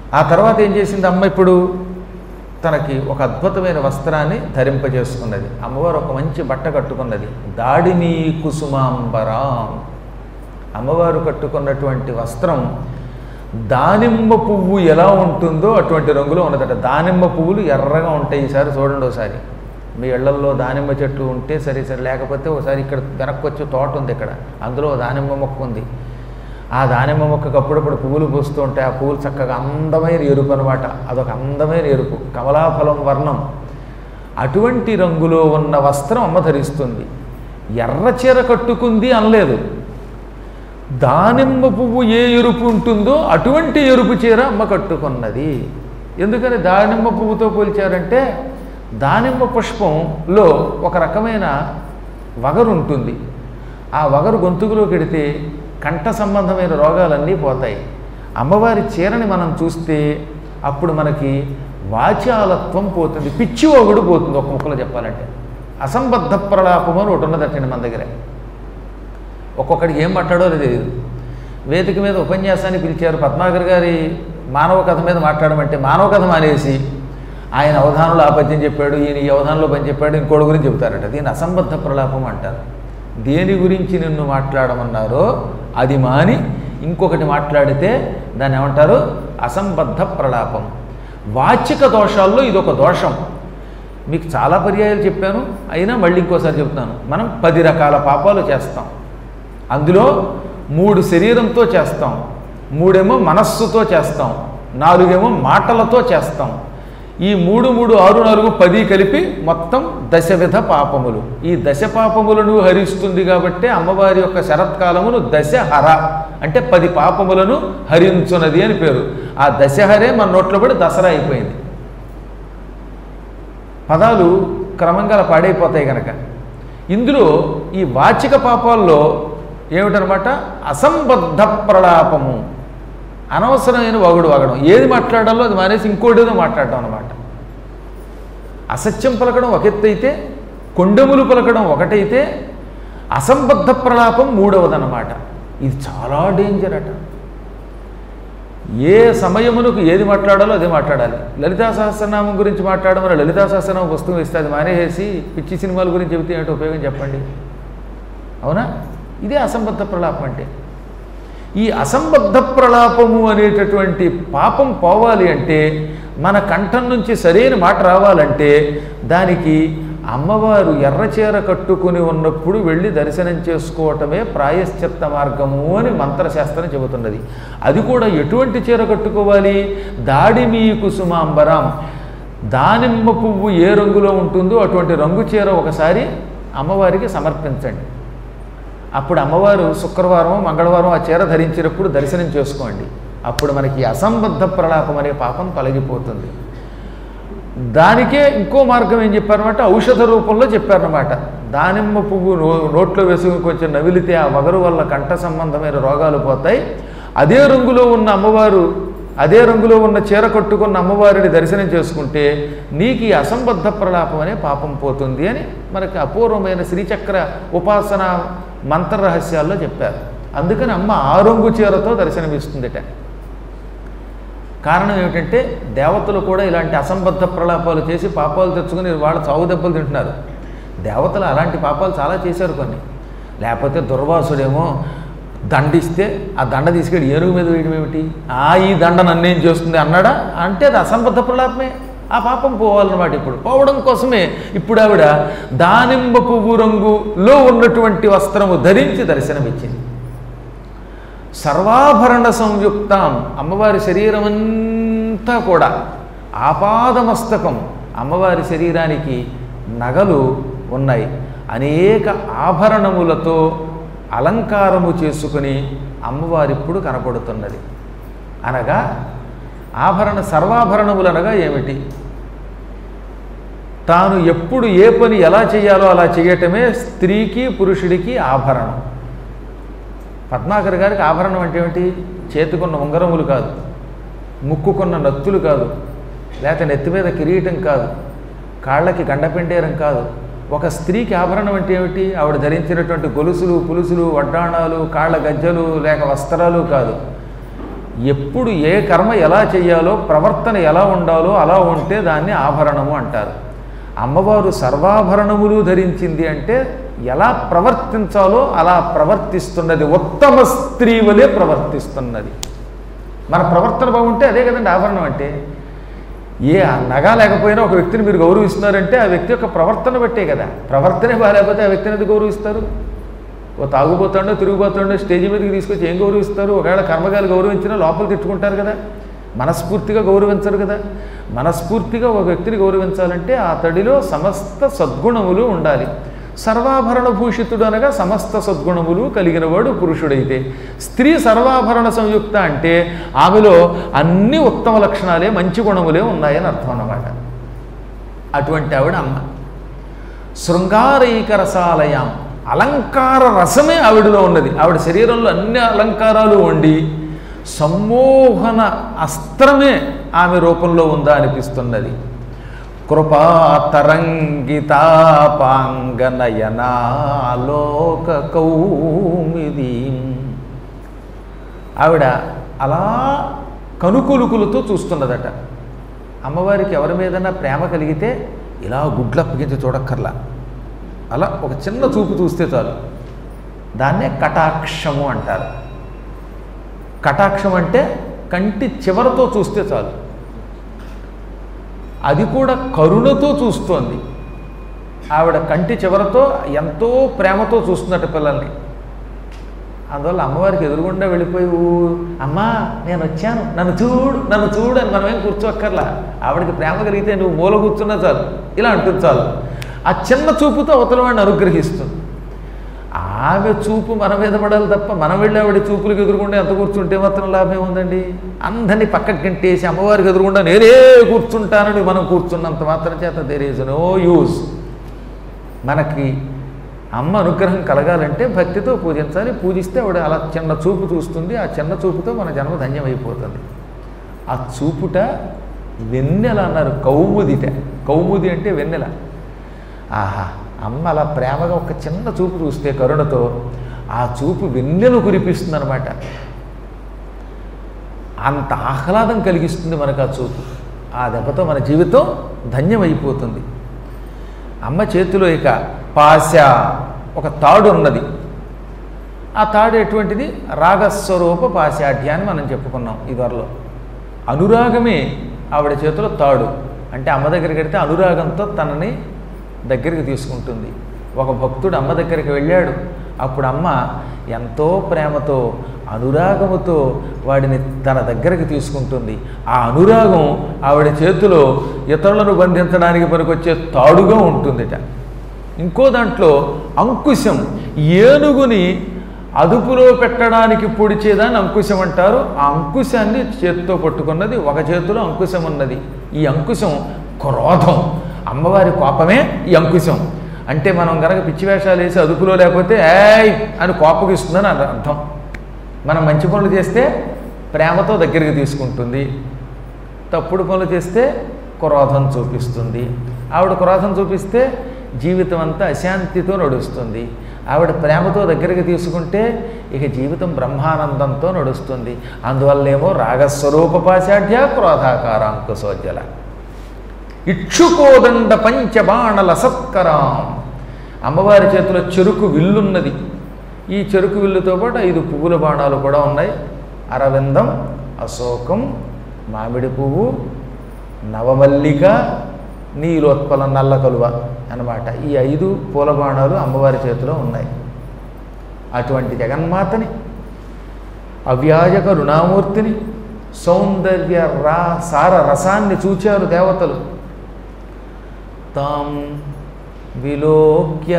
ఆ తర్వాత ఏం చేసింది అమ్మ ఇప్పుడు తనకి ఒక అద్భుతమైన వస్త్రాన్ని ధరింపజేసుకున్నది అమ్మవారు ఒక మంచి బట్ట కట్టుకున్నది దాడిని కుసుమాంబరాం అమ్మవారు కట్టుకున్నటువంటి వస్త్రం దానిమ్మ పువ్వు ఎలా ఉంటుందో అటువంటి రంగులో ఉన్నదట దానిమ్మ పువ్వులు ఎర్రగా ఉంటాయి ఈసారి చూడండి ఒకసారి మీ ఇళ్లల్లో దానిమ్మ చెట్టు ఉంటే సరే సరే లేకపోతే ఒకసారి ఇక్కడ వెనక్కి వచ్చి తోట ఉంది ఇక్కడ అందులో దానిమ్మ మొక్క ఉంది ఆ దానిమ్మ మొక్కకు అప్పుడప్పుడు పువ్వులు పూస్తూ ఉంటాయి ఆ పువ్వులు చక్కగా అందమైన ఎరుపు అనమాట అదొక అందమైన ఎరుపు కమలాఫలం వర్ణం అటువంటి రంగులో ఉన్న వస్త్రం అమ్మ ధరిస్తుంది ఎర్ర చీర కట్టుకుంది అనలేదు దానిమ్మ పువ్వు ఏ ఎరుపు ఉంటుందో అటువంటి ఎరుపు చీర అమ్మ కట్టుకున్నది ఎందుకని దానిమ్మ పువ్వుతో పోల్చారంటే దానిమ్మ పుష్పంలో ఒక రకమైన వగరు ఉంటుంది ఆ వగరు గొంతుకులోకి ఎడితే కంఠ సంబంధమైన రోగాలన్నీ పోతాయి అమ్మవారి చీరని మనం చూస్తే అప్పుడు మనకి వాచాలత్వం పోతుంది పిచ్చి ఒగుడు పోతుంది ఒక ముక్కలో చెప్పాలంటే అసంబద్ధ ప్రలాపం అని ఒకటి ఉన్నదట్టండి మన దగ్గర ఒక్కొక్కడికి ఏం మాట్లాడో తెలియదు వేదిక మీద ఉపన్యాసాన్ని పిలిచారు పద్మాకర్ గారి మానవ కథ మీద మాట్లాడమంటే మానవ కథ మానేసి ఆయన అవధానంలో ఆ పద్యం చెప్పాడు ఈయన ఈ అవధానంలో పని చెప్పాడు ఇంకోటి గురించి చెబుతారట దీన్ని అసంబద్ధ ప్రలాపం అంటారు దేని గురించి నిన్ను మాట్లాడమన్నారో అది మాని ఇంకొకటి మాట్లాడితే దాన్ని ఏమంటారు అసంబద్ధ ప్రలాపం వాచిక దోషాల్లో ఇదొక దోషం మీకు చాలా పర్యాయాలు చెప్పాను అయినా మళ్ళీ ఇంకోసారి చెప్తాను మనం పది రకాల పాపాలు చేస్తాం అందులో మూడు శరీరంతో చేస్తాం మూడేమో మనస్సుతో చేస్తాం నాలుగేమో మాటలతో చేస్తాం ఈ మూడు మూడు ఆరు నాలుగు పది కలిపి మొత్తం దశవిధ పాపములు ఈ దశ పాపములను హరిస్తుంది కాబట్టి అమ్మవారి యొక్క శరత్కాలమును దశహర అంటే పది పాపములను హరించున్నది అని పేరు ఆ దశహరే మన నోట్లో పడి దసరా అయిపోయింది పదాలు క్రమంగా అలా పాడైపోతాయి కనుక ఇందులో ఈ వాచిక పాపాల్లో ఏమిటనమాట అసంబద్ధ ప్రలాపము అనవసరమైన వగుడు వగడం ఏది మాట్లాడాలో అది మానేసి ఇంకోటిదో మాట్లాడడం అనమాట అసత్యం పలకడం ఒక ఎత్తు అయితే కొండెములు పలకడం ఒకటైతే అసంబద్ధ ప్రలాపం మూడవదన్నమాట ఇది చాలా డేంజర్ అట ఏ సమయమునకు ఏది మాట్లాడాలో అదే మాట్లాడాలి లలితా సహస్రనామం గురించి మాట్లాడమని లలితా సహస్రనామం పుస్తకం ఇస్తే అది మానేసి పిచ్చి సినిమాల గురించి చెబితే ఏంటో ఉపయోగం చెప్పండి అవునా ఇదే అసంబద్ధ ప్రలాపం అంటే ఈ అసంబద్ధ ప్రలాపము అనేటటువంటి పాపం పోవాలి అంటే మన కంఠం నుంచి సరైన మాట రావాలంటే దానికి అమ్మవారు ఎర్రచీర కట్టుకుని ఉన్నప్పుడు వెళ్ళి దర్శనం చేసుకోవటమే ప్రాయశ్చిత్త మార్గము అని మంత్రశాస్త్రం చెబుతున్నది అది కూడా ఎటువంటి చీర కట్టుకోవాలి దాడిమీ కుసుమాంబరం దానిమ్మ పువ్వు ఏ రంగులో ఉంటుందో అటువంటి రంగు చీర ఒకసారి అమ్మవారికి సమర్పించండి అప్పుడు అమ్మవారు శుక్రవారం మంగళవారం ఆ చీర ధరించినప్పుడు దర్శనం చేసుకోండి అప్పుడు మనకి అసంబద్ధ ప్రలాపం అనే పాపం తొలగిపోతుంది దానికే ఇంకో మార్గం ఏం చెప్పారన్నమాట ఔషధ రూపంలో చెప్పారన్నమాట దానిమ్మ పువ్వు నో నోట్లో వేసుకుని కొంచెం నవిలితే ఆ వగరు వల్ల కంఠ సంబంధమైన రోగాలు పోతాయి అదే రంగులో ఉన్న అమ్మవారు అదే రంగులో ఉన్న చీర కట్టుకున్న అమ్మవారిని దర్శనం చేసుకుంటే నీకు ఈ అసంబద్ధ ప్రలాపం అనే పాపం పోతుంది అని మనకి అపూర్వమైన శ్రీచక్ర ఉపాసన మంత్ర రహస్యాల్లో చెప్పారు అందుకని అమ్మ ఆ రంగు చీరతో దర్శనమిస్తుందిట కారణం ఏమిటంటే దేవతలు కూడా ఇలాంటి అసంబద్ధ ప్రలాపాలు చేసి పాపాలు తెచ్చుకుని వాళ్ళ చావు దెబ్బలు తింటున్నారు దేవతలు అలాంటి పాపాలు చాలా చేశారు కొన్ని లేకపోతే దుర్వాసుడేమో దండిస్తే ఆ దండ తీసుకెళ్ళి ఏనుగు మీద వేయడం ఏమిటి ఆ ఈ దండ నన్నేం చేస్తుంది అన్నాడా అంటే అది అసంబద్ధ ప్రలాపమే ఆ పాపం పోవాలన్నమాట ఇప్పుడు పోవడం కోసమే ఇప్పుడు ఆవిడ దానిమ్మ పువ్వు రంగులో ఉన్నటువంటి వస్త్రము ధరించి దర్శనమిచ్చింది సర్వాభరణ సంయుక్తం అమ్మవారి శరీరం అంతా కూడా ఆపాదమస్తకం అమ్మవారి శరీరానికి నగలు ఉన్నాయి అనేక ఆభరణములతో అలంకారము చేసుకుని అమ్మవారి ఇప్పుడు కనపడుతున్నది అనగా ఆభరణ సర్వాభరణములు అనగా ఏమిటి తాను ఎప్పుడు ఏ పని ఎలా చేయాలో అలా చేయటమే స్త్రీకి పురుషుడికి ఆభరణం పద్మాకర్ గారికి ఆభరణం అంటే ఏమిటి చేతికున్న ఉంగరములు కాదు ముక్కుకున్న నత్తులు కాదు లేక నెత్తి మీద కిరీటం కాదు కాళ్ళకి గండపెండేరం కాదు ఒక స్త్రీకి ఆభరణం అంటే ఏమిటి ఆవిడ ధరించినటువంటి గొలుసులు పులుసులు వడ్డాణాలు కాళ్ళ గజ్జలు లేక వస్త్రాలు కాదు ఎప్పుడు ఏ కర్మ ఎలా చేయాలో ప్రవర్తన ఎలా ఉండాలో అలా ఉంటే దాన్ని ఆభరణము అంటారు అమ్మవారు సర్వాభరణములు ధరించింది అంటే ఎలా ప్రవర్తించాలో అలా ప్రవర్తిస్తున్నది ఉత్తమ స్త్రీ వలె ప్రవర్తిస్తున్నది మన ప్రవర్తన బాగుంటే అదే కదండి ఆభరణం అంటే ఏ నగ లేకపోయినా ఒక వ్యక్తిని మీరు గౌరవిస్తున్నారంటే ఆ వ్యక్తి యొక్క ప్రవర్తన బట్టే కదా ప్రవర్తనే బాగాలేకపోతే ఆ వ్యక్తిని ఎందుకు గౌరవిస్తారు ఓ తాగుపోతాడో తిరిగిపోతాడో స్టేజ్ మీదకి తీసుకొచ్చి ఏం గౌరవిస్తారు ఒకవేళ కర్మగాలు గౌరవించినా లోపల తిట్టుకుంటారు కదా మనస్ఫూర్తిగా గౌరవించరు కదా మనస్ఫూర్తిగా ఒక వ్యక్తిని గౌరవించాలంటే అతడిలో సమస్త సద్గుణములు ఉండాలి సర్వాభరణ భూషితుడు అనగా సమస్త సద్గుణములు కలిగినవాడు పురుషుడైతే స్త్రీ సర్వాభరణ సంయుక్త అంటే ఆమెలో అన్ని ఉత్తమ లక్షణాలే మంచి గుణములే ఉన్నాయని అర్థం అన్నమాట అటువంటి ఆవిడ అమ్మ శృంగారైక రసాలయం అలంకార రసమే ఆవిడలో ఉన్నది ఆవిడ శరీరంలో అన్ని అలంకారాలు వండి సమ్మోహన అస్త్రమే ఆమె రూపంలో ఉందా అనిపిస్తున్నది కృపాతరంగితాపాంగనయనాలోక కౌమిది ఆవిడ అలా కనుకొలుకులతో చూస్తున్నదట అమ్మవారికి ఎవరి మీదన్నా ప్రేమ కలిగితే ఇలా గుడ్లు అప్పగించి చూడక్కర్లా అలా ఒక చిన్న చూపు చూస్తే చాలు దాన్నే కటాక్షము అంటారు కటాక్షం అంటే కంటి చివరతో చూస్తే చాలు అది కూడా కరుణతో చూస్తోంది ఆవిడ కంటి చివరతో ఎంతో ప్రేమతో చూస్తున్నట్టు పిల్లల్ని అందువల్ల అమ్మవారికి ఎదురుగుండా వెళ్ళిపోయి "ఊ, అమ్మా నేను వచ్చాను నన్ను చూడు నన్ను చూడు అని మనమేం కూర్చోక్కర్లా ఆవిడకి ప్రేమ కలిగితే నువ్వు మూల కూర్చున్నా చాలు ఇలా అంటుంది చాలు ఆ చిన్న చూపుతో అవతల వాడిని అనుగ్రహిస్తుంది ఆమె చూపు మన మీద పడాలి తప్ప మనం వెళ్ళి ఆవిడ చూపులకు ఎదురుగుండా ఎంత కూర్చుంటే మాత్రం లాభం ఉందండి అందరినీ పక్కకి గంటేసి అమ్మవారికి ఎదురుగుండా నేనే కూర్చుంటానని మనం కూర్చున్నంత మాత్రం చేత దేర్ ఈజ్ నో యూజ్ మనకి అమ్మ అనుగ్రహం కలగాలంటే భక్తితో పూజించాలి పూజిస్తే ఆవిడ అలా చిన్న చూపు చూస్తుంది ఆ చిన్న చూపుతో మన జన్మ ధన్యమైపోతుంది ఆ చూపుట వెన్నెల అన్నారు కౌముదిట కౌముది అంటే వెన్నెల ఆహా అమ్మ అలా ప్రేమగా ఒక చిన్న చూపు చూస్తే కరుణతో ఆ చూపు వెన్నెలు కురిపిస్తుంది అనమాట అంత ఆహ్లాదం కలిగిస్తుంది మనకు ఆ చూపు ఆ దెబ్బతో మన జీవితం ధన్యమైపోతుంది అమ్మ చేతిలో ఇక పాశ ఒక తాడు ఉన్నది ఆ తాడు ఎటువంటిది రాగస్వరూప పాశాఢ్య అని మనం చెప్పుకున్నాం ఈ త్వరలో అనురాగమే ఆవిడ చేతిలో తాడు అంటే అమ్మ దగ్గరికి వెడితే అనురాగంతో తనని దగ్గరికి తీసుకుంటుంది ఒక భక్తుడు అమ్మ దగ్గరికి వెళ్ళాడు అప్పుడు అమ్మ ఎంతో ప్రేమతో అనురాగముతో వాడిని తన దగ్గరికి తీసుకుంటుంది ఆ అనురాగం ఆవిడ చేతిలో ఇతరులను బంధించడానికి పనికొచ్చే తాడుగా ఉంటుందిట ఇంకో దాంట్లో అంకుశం ఏనుగుని అదుపులో పెట్టడానికి పొడిచేదాన్ని అంకుశం అంటారు ఆ అంకుశాన్ని చేతితో పట్టుకున్నది ఒక చేతిలో అంకుశం ఉన్నది ఈ అంకుశం క్రోధం అమ్మవారి కోపమే ఈ అంకుశం అంటే మనం గనక పిచ్చి వేషాలు వేసి అదుపులో లేకపోతే ఏయ్ అని కోపగిస్తుందని అది అర్థం మనం మంచి పనులు చేస్తే ప్రేమతో దగ్గరికి తీసుకుంటుంది తప్పుడు పనులు చేస్తే క్రోధం చూపిస్తుంది ఆవిడ క్రోధం చూపిస్తే జీవితం అంతా అశాంతితో నడుస్తుంది ఆవిడ ప్రేమతో దగ్గరికి తీసుకుంటే ఇక జీవితం బ్రహ్మానందంతో నడుస్తుంది అందువల్లేమో రాగస్వరూప పాశాఢ్య క్రోధాకారాంకుశోజ్వల ఇక్షుకోదండ పంచబాణల సత్కరాం అమ్మవారి చేతిలో చెరుకు విల్లున్నది ఈ చెరుకు విల్లుతో పాటు ఐదు పువ్వుల బాణాలు కూడా ఉన్నాయి అరవిందం అశోకం మామిడి పువ్వు నవమల్లిక నీలోత్పల నల్ల కలువ అన్నమాట ఈ ఐదు పూల బాణాలు అమ్మవారి చేతిలో ఉన్నాయి అటువంటి జగన్మాతని అవ్యాజ కరుణామూర్తిని సౌందర్య రా సార రసాన్ని చూచారు దేవతలు తాం విలోక్య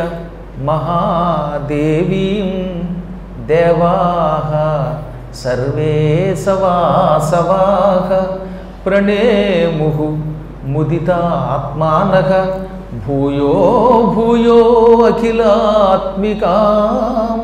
మహాదేవీం దేవాః సర్వే సవాసవాః ప్రణేముః ముదితాత్మానః భూయో భూయో అఖిలాత్మికాం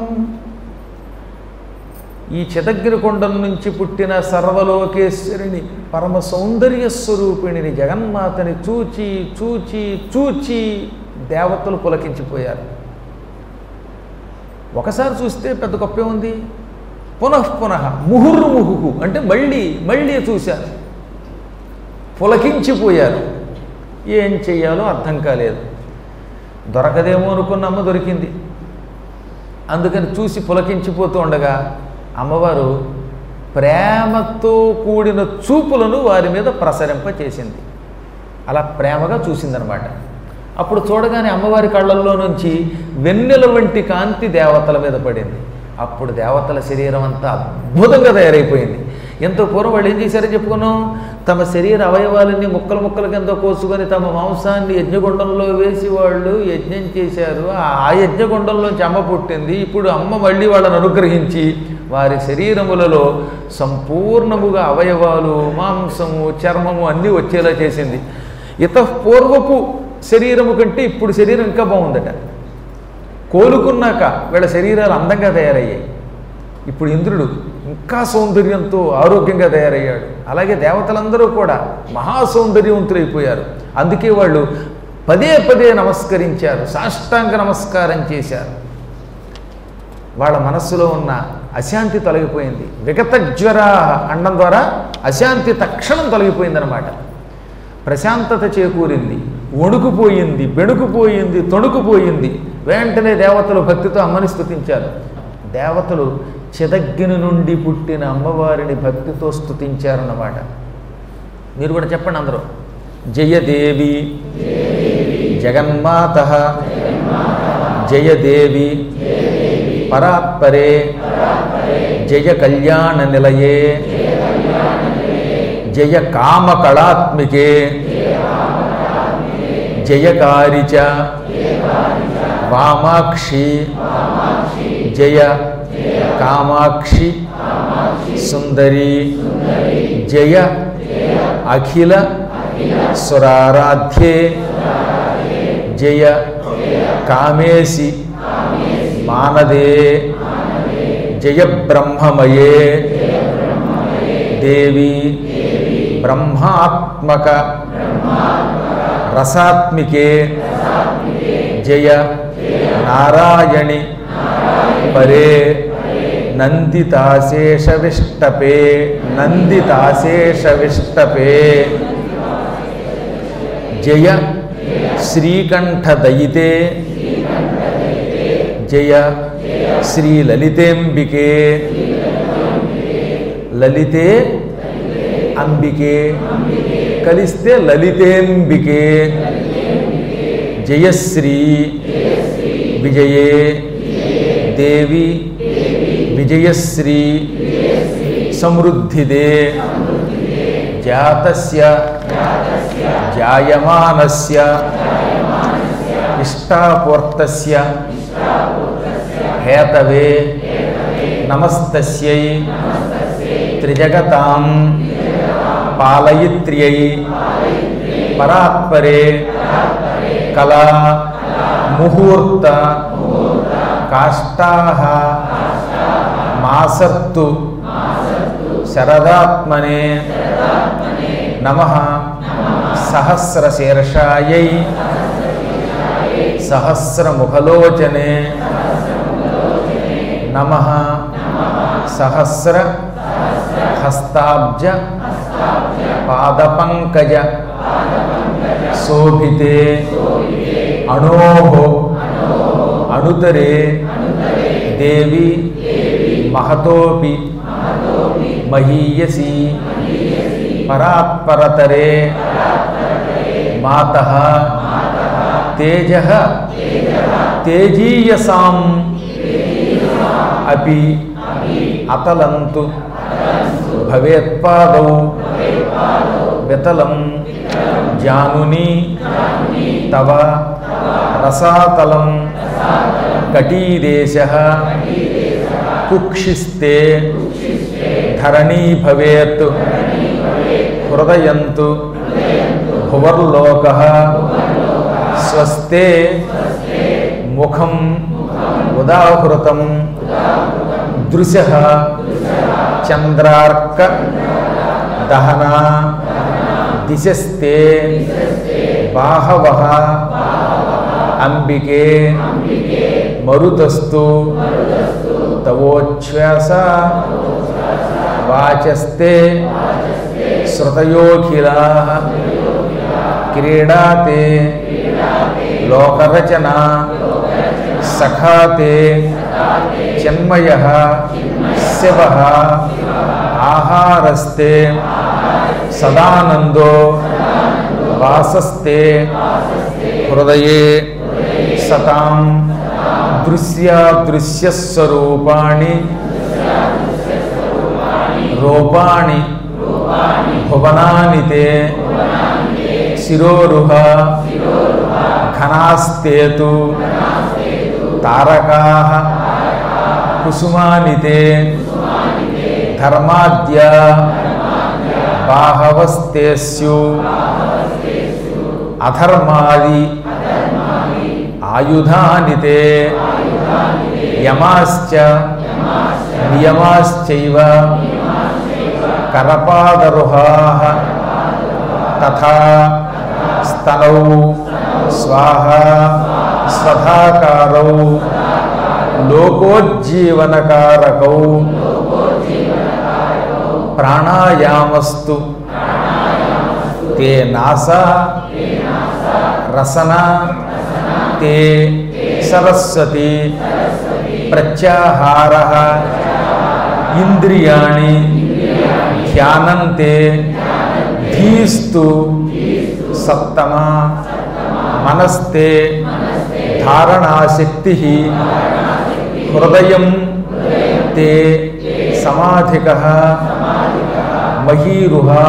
ఈ చితగిరి కొండం నుంచి పుట్టిన సర్వలోకేశ్వరిని పరమ సౌందర్య స్వరూపిణిని జగన్మాతని చూచి చూచి చూచి దేవతలు పులకించిపోయారు ఒకసారి చూస్తే పెద్ద గొప్పే ఉంది పునః పునః ముహుర్ముహు అంటే మళ్ళీ మళ్ళీ చూశారు పులకించిపోయారు ఏం చెయ్యాలో అర్థం కాలేదు దొరకదేమో అనుకున్న అమ్మ దొరికింది అందుకని చూసి పులకించిపోతూ ఉండగా అమ్మవారు ప్రేమతో కూడిన చూపులను వారి మీద ప్రసరింప చేసింది అలా ప్రేమగా చూసిందనమాట అప్పుడు చూడగానే అమ్మవారి కళ్ళల్లో నుంచి వెన్నెల వంటి కాంతి దేవతల మీద పడింది అప్పుడు దేవతల శరీరం అంతా అద్భుతంగా తయారైపోయింది ఎంతో పూర్వం వాళ్ళు ఏం చేశారో చెప్పుకున్నాం తమ శరీర అవయవాలన్నీ ముక్కలు ముక్కల కింద కోసుకొని తమ మాంసాన్ని యజ్ఞగుండంలో వేసి వాళ్ళు యజ్ఞం చేశారు ఆ యజ్ఞగుండంలోంచి అమ్మ పుట్టింది ఇప్పుడు అమ్మ మళ్ళీ వాళ్ళని అనుగ్రహించి వారి శరీరములలో సంపూర్ణముగా అవయవాలు మాంసము చర్మము అన్నీ వచ్చేలా చేసింది ఇత పూర్వపు శరీరము కంటే ఇప్పుడు శరీరం ఇంకా బాగుందట కోలుకున్నాక వీళ్ళ శరీరాలు అందంగా తయారయ్యాయి ఇప్పుడు ఇంద్రుడు ఇంకా సౌందర్యంతో ఆరోగ్యంగా తయారయ్యాడు అలాగే దేవతలందరూ కూడా మహా సౌందర్యవంతులైపోయారు అందుకే వాళ్ళు పదే పదే నమస్కరించారు సాష్టాంగ నమస్కారం చేశారు వాళ్ళ మనస్సులో ఉన్న అశాంతి తొలగిపోయింది విగత జ్వర అండం ద్వారా అశాంతి తక్షణం తొలగిపోయిందనమాట ప్రశాంతత చేకూరింది వణుకుపోయింది బెణుకుపోయింది తొణుకుపోయింది వెంటనే దేవతలు భక్తితో అమ్మని స్తుతించారు దేవతలు చిదగ్గిని నుండి పుట్టిన అమ్మవారిని భక్తితో స్తుతించారన్నమాట మీరు కూడా చెప్పండి అందరూ జయదేవి జగన్మాత జయదేవి పరాత్పరే జయ కళ్యాణ నిలయే జయ కామకళాత్మికే జయకారి చ వామాక్షి జయ కామాక్షి సుందరి జయ అఖిల సురారాధ్యే జయ కామేసి మానదే జయ బ్రహ్మమయే దేవి బ్రహ్మాత్మక రసాత్మికే జయ నారాయణి పరే నందితాశేషవిష్టపే నందితాశేషవిష్టపే జయ శ్రీకంఠదయితే జయ శ్రీలలితేంబికే లలితే అంబికే కలిస్తే లలితేంబికే జయశ్రీ విజయే దేవి విజయశ్రీ సమృద్ధిదే జాతస్య జాయమానస్య ఇష్టాపూర్తస్య హేతవే నమస్తస్యై త్రిజగతాం పాలయిత్ర్యై పరాత్పరే కళా ముహూర్త కాష్టాహ మాసత్తు శరదాత్మనే నమ సహస్రశీర్షాయై సహస్రముఖలోచనే నమ సహస్ర హస్తాబ్జ పాదపంకజ శోభితే అణో అణుతరే దేవి మహతోపి మహీయసి పరాత్పరతరే మాత తేజ తేజీయసాం అపి అతలంతు భవేత్పాదౌ వితలం జానుని తవ రసాతలం కటీదేశ కుక్షిస్తే ధరణీ భవేత్ హృదయంతు భువర్లోక స్వస్తే ముఖం ఉదాహృతం దృశ చంద్రార్క దహన దిశస్తే బాహవ అంబికే మరుతస్తు తవోచ్ఛ్వాస వాచస్తే శ్రుతయోఖిలా క్రీడాతే లోకరచన సఖాతే చిన్మయ శివ ఆహారస్తే సదానందో వాసస్తే హృదయే సతాం దృశ్యాదృశ్యస్వరూపాణి రూపాణి భువనాని తే శిరోరుహ ఘనాస్తేతు తారకా కుసుమాని తే ధర్మాద్య బాహవస్తేస్యు అధర్మాది ఆయుధాని తే యమాశ్చ నియమాశ్చైవ కరపాదరుహా తథా స్తనౌ స్వాహ స్వధాకారౌ లోకోజ్జీవనకారకౌ ప్రాణాయామస్తు తే నాస రసన తే సరస్వతి ప్రత్యాహార ఇంద్రియాణి ధ్యానంతే ధీస్తు సప్తమ మనస్తే ధారణాశక్తి హృదయం తే సమాధిక మహీరుహా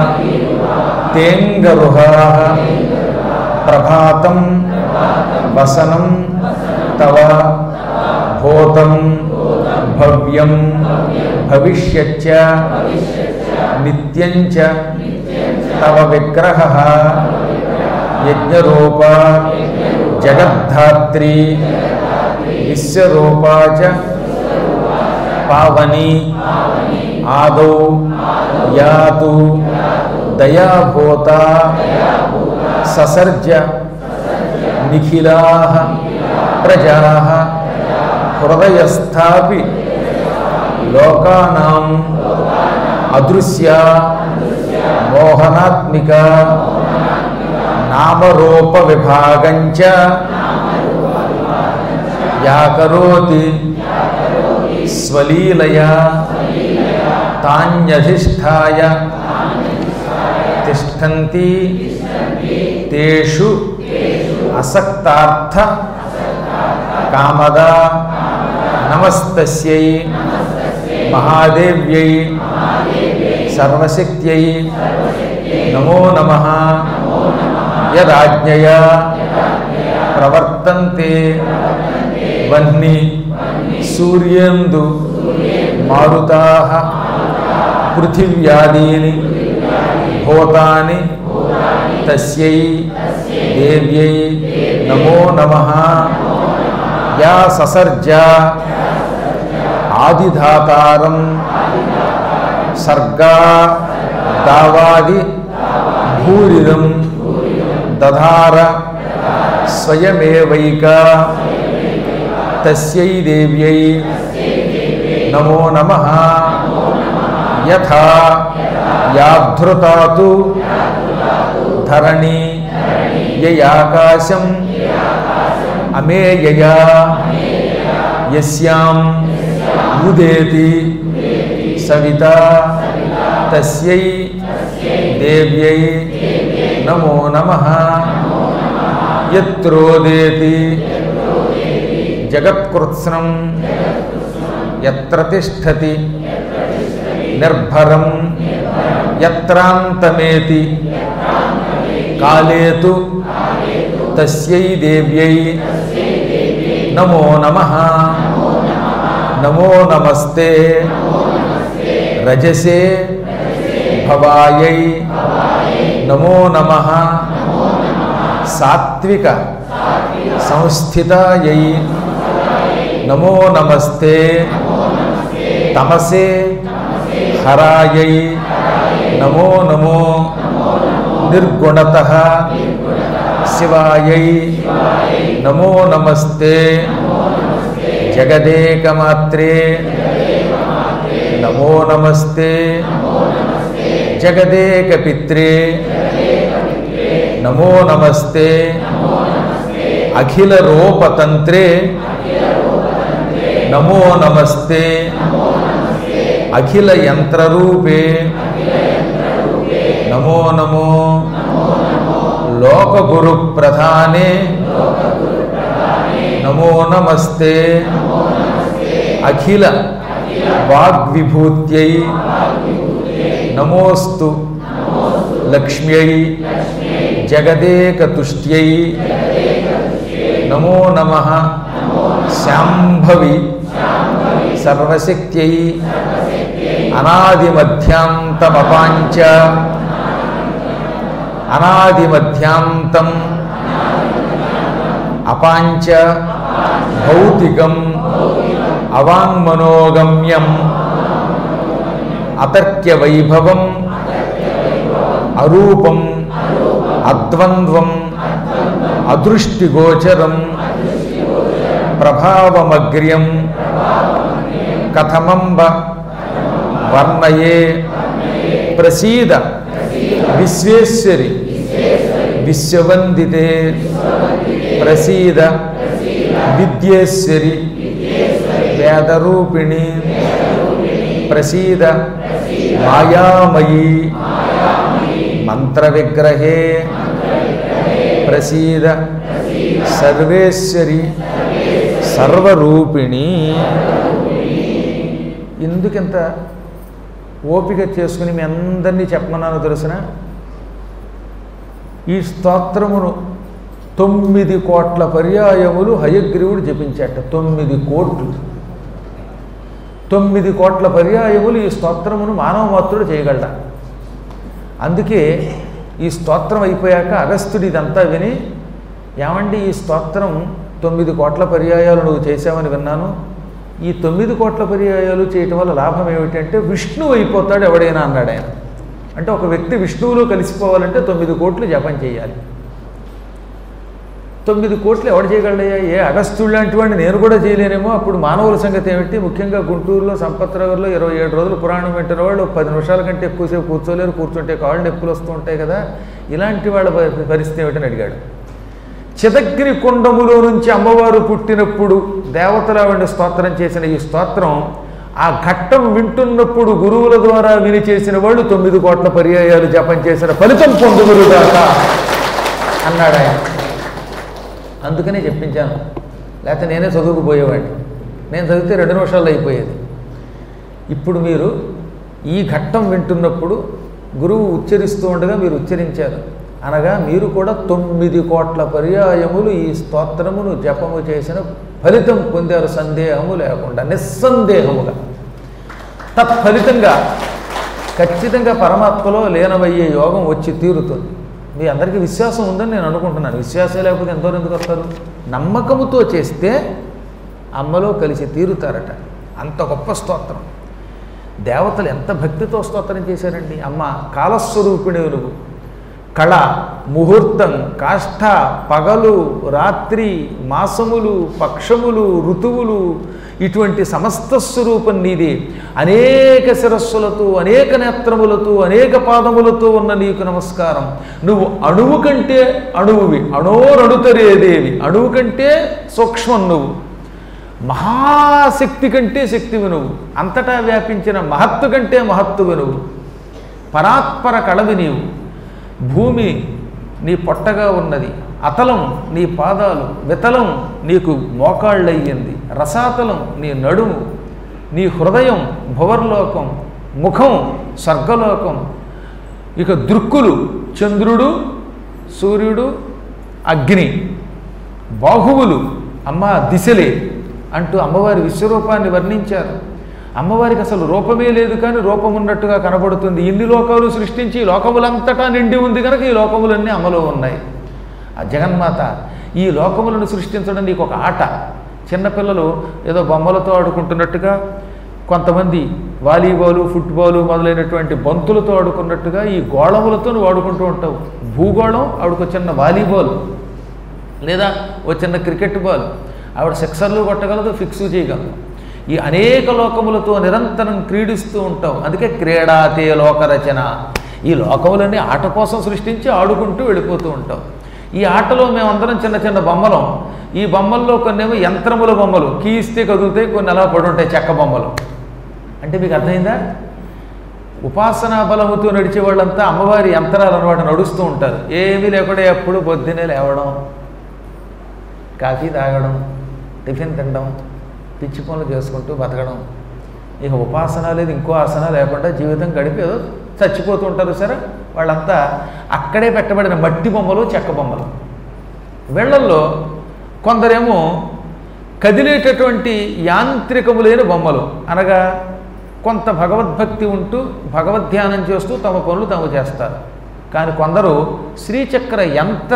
తేంగరుహా ప్రభాతం వసనం తవ భూతం భవ్యం భవిష్యచ్చ నిత్యంచ తవ విగ్రహ యజ్ఞరూప జగద్ధాత్రి విశ్వరూపా చ పావని ఆదౌ యాతు దయాభూత ససర్జ నిఖిలా ప్రజా హృదయస్థాపి లోకానాం అదృశ్య మోహనాత్మిక నామరూప విభాగంచ యాకరోతి స్వలీలయా తాన్యధిష్టాయ తిష్టంతి తేషు అసక్తార్థ కామద నమస్తస్యై మహాదేవ్యై సర్వశక్త్యై నమో నమ యదాజ్ఞయా ప్రవర్తంతే వహ్ని సూర్యేందు మారుతా పృథివ్యాదీని భూతాని తస్యై దేవ్యై నమో నమ యా ససర్జ ఆదిధాతారం సర్గా దావాది భూరిదం దధార స్వయమేవైక తస్యై దేవ్యై నమో నమ యథా యాధృతాతు ధరణి యయాకాశం అమేయయా యస్యాం ఉదేతి సవిత తస్యై దేవ్యై నమో నమ యత్రోదేతి జగత్కృత్స్నం ఎత్ర తిష్టతి నిర్భరం యత్రాంతమేతి కాలేతు తస్యై దేవ్యై నమో నమ నమో నమస్తే రజసే భవాయై నమో నమ సాత్విక సంస్థితాయై నమో నమస్తే తమసే హరాయై నమో నమో నిర్గుణత శివాయై నమో నమస్తే జగదేకమాత్రే నమో నమస్తే జగదేకపిత్రే నమో నమస్తే అఖిల రూపతంత్రే నమో నమస్తే అఖిల యంత్రరూపే నమో నమో లోకగురు ప్రధానే నమో నమస్తే అఖిల వాగ్విభూత్యై నమోస్తు లక్ష్మ్యై జగదేకతుష్ట్యై నమో నమ శాంభవి సర్వశక్త్యై అనాదిమధ్యాంతమపాంచ అనాదిమధ్యాంతం అపాంచ భౌతికం అవాంగ్మనోగమ్యం అతర్క్య వైభవం అరూపం అద్వంద్వం అదృష్టిగోచరం ప్రభావమగ్ర్యం కథమంబ వర్ణయే ప్రసీద విశ్వేశ్వరి విశ్వవందితే ప్రసీద విద్యేశ్వరి వేదరూపిణి ప్రసీద మాయామయీ మంత్రవిగ్రహే ప్రసీద సర్వేశ్వరి సర్వరూపిణి ఎందుకింత ఓపిక చేసుకుని మీ అందరినీ చెప్పమన్నాను తెలిసిన ఈ స్తోత్రమును తొమ్మిది కోట్ల పర్యాయములు హయగ్రీవుడు జపించాట తొమ్మిది కోట్లు తొమ్మిది కోట్ల పర్యాయములు ఈ స్తోత్రమును మానవ మాత్రుడు చేయగలడా అందుకే ఈ స్తోత్రం అయిపోయాక అగస్త్యుడు ఇదంతా విని ఏమండి ఈ స్తోత్రం తొమ్మిది కోట్ల పర్యాయాలు నువ్వు చేసావని విన్నాను ఈ తొమ్మిది కోట్ల పర్యాయాలు చేయటం వల్ల లాభం ఏమిటంటే విష్ణువు అయిపోతాడు ఎవడైనా అన్నాడు ఆయన అంటే ఒక వ్యక్తి విష్ణువులో కలిసిపోవాలంటే తొమ్మిది కోట్లు జపం చేయాలి తొమ్మిది కోట్లు ఎవడు చేయగలడయ్యా ఏ అగస్త్యుడు లాంటి వాడిని నేను కూడా చేయలేనేమో అప్పుడు మానవుల సంగతి ఏమిటి ముఖ్యంగా గుంటూరులో సంపత్నగర్లో ఇరవై ఏడు రోజులు పురాణం వింటున్న వాళ్ళు ఒక పది నిమిషాల కంటే ఎక్కువసేపు కూర్చోలేరు కూర్చుంటే కాళ్ళు నొప్పులు వస్తూ ఉంటాయి కదా ఇలాంటి వాళ్ళ పరి- పరిస్థితి ఏమిటని అడిగాడు చిదగ్ని కుండములో నుంచి అమ్మవారు పుట్టినప్పుడు దేవతల ఆవిడ స్తోత్రం చేసిన ఈ స్తోత్రం ఆ ఘట్టం వింటున్నప్పుడు గురువుల ద్వారా విని చేసిన వాళ్ళు తొమ్మిది కోట్ల పర్యాయాలు జపం చేసిన ఫలితం పొందుగురుగాక అన్నాడు ఆయన అందుకనే చెప్పించాను లేకపోతే నేనే చదువుకుపోయేవాడిని నేను చదివితే రెండు నిమిషాల్లో అయిపోయేది ఇప్పుడు మీరు ఈ ఘట్టం వింటున్నప్పుడు గురువు ఉచ్చరిస్తూ ఉండగా మీరు ఉచ్చరించారు అనగా మీరు కూడా తొమ్మిది కోట్ల పర్యాయములు ఈ స్తోత్రమును జపము చేసిన ఫలితం పొందారు సందేహము లేకుండా నిస్సందేహముగా తత్ఫలితంగా ఖచ్చితంగా పరమాత్మలో లీనమయ్యే యోగం వచ్చి తీరుతుంది మీ అందరికీ విశ్వాసం ఉందని నేను అనుకుంటున్నాను విశ్వాసం లేకపోతే ఎంతో ఎందుకు వస్తారు నమ్మకముతో చేస్తే అమ్మలో కలిసి తీరుతారట అంత గొప్ప స్తోత్రం దేవతలు ఎంత భక్తితో స్తోత్రం చేశారండి అమ్మ కాలస్వరూపిణి నువ్వు కళ ముహూర్తం కాష్ఠ పగలు రాత్రి మాసములు పక్షములు ఋతువులు ఇటువంటి సమస్త స్వరూపం నీది అనేక శిరస్సులతో అనేక నేత్రములతో అనేక పాదములతో ఉన్న నీకు నమస్కారం నువ్వు అణువు కంటే అణువువి అణోరణుతరేదేవి అణువు కంటే సూక్ష్మం నువ్వు మహాశక్తి కంటే శక్తివి నువ్వు అంతటా వ్యాపించిన మహత్తు కంటే మహత్తువి నువ్వు పరాత్పర కళవి నీవు భూమి నీ పొట్టగా ఉన్నది అతలం నీ పాదాలు వితలం నీకు మోకాళ్ళయ్యింది రసాతలం నీ నడుము నీ హృదయం భువర్లోకం ముఖం స్వర్గలోకం ఇక దృక్కులు చంద్రుడు సూర్యుడు అగ్ని బాహువులు అమ్మ దిశలే అంటూ అమ్మవారి విశ్వరూపాన్ని వర్ణించారు అమ్మవారికి అసలు రూపమే లేదు కానీ రూపం ఉన్నట్టుగా కనబడుతుంది ఇన్ని లోకాలు సృష్టించి ఈ లోకములంతటా నిండి ఉంది కనుక ఈ లోకములన్నీ అమలో ఉన్నాయి ఆ జగన్మాత ఈ లోకములను సృష్టించడం నీకు ఒక ఆట చిన్నపిల్లలు ఏదో బొమ్మలతో ఆడుకుంటున్నట్టుగా కొంతమంది వాలీబాలు ఫుట్బాలు మొదలైనటువంటి బంతులతో ఆడుకున్నట్టుగా ఈ గోళములతో నువ్వు ఆడుకుంటూ ఉంటావు భూగోళం ఆడుకో చిన్న వాలీబాల్ లేదా ఓ చిన్న క్రికెట్ బాల్ ఆవిడ సిక్సర్లు కొట్టగలదు ఫిక్స్ చేయగలదు ఈ అనేక లోకములతో నిరంతరం క్రీడిస్తూ ఉంటాం అందుకే క్రీడాతే లోకరచన ఈ లోకములన్నీ ఆట కోసం సృష్టించి ఆడుకుంటూ వెళ్ళిపోతూ ఉంటాం ఈ ఆటలో మేమందరం చిన్న చిన్న బొమ్మలం ఈ బొమ్మల్లో కొన్నేమో యంత్రముల బొమ్మలు కీ ఇస్తే కదులుతాయి కొన్ని అలా పడి ఉంటాయి చెక్క బొమ్మలు అంటే మీకు అర్థమైందా ఉపాసనా బలముతో నడిచే వాళ్ళంతా అమ్మవారి యంత్రాలు అనమాట నడుస్తూ ఉంటారు ఏమీ లేకుండా ఎప్పుడు పొద్దున్నే లేవడం కాఫీ తాగడం టిఫిన్ తినడం పిచ్చి పనులు చేసుకుంటూ బతకడం ఇక ఉపాసన లేదు ఇంకో ఆసన లేకుండా జీవితం గడిపి ఏదో చచ్చిపోతూ ఉంటారు సరే వాళ్ళంతా అక్కడే పెట్టబడిన మట్టి బొమ్మలు చెక్క బొమ్మలు వీళ్ళల్లో కొందరేమో కదిలేటటువంటి యాంత్రికములైన బొమ్మలు అనగా కొంత భగవద్భక్తి ఉంటూ భగవద్ధ్యానం చేస్తూ తమ పనులు తాము చేస్తారు కానీ కొందరు శ్రీచక్ర యంత్ర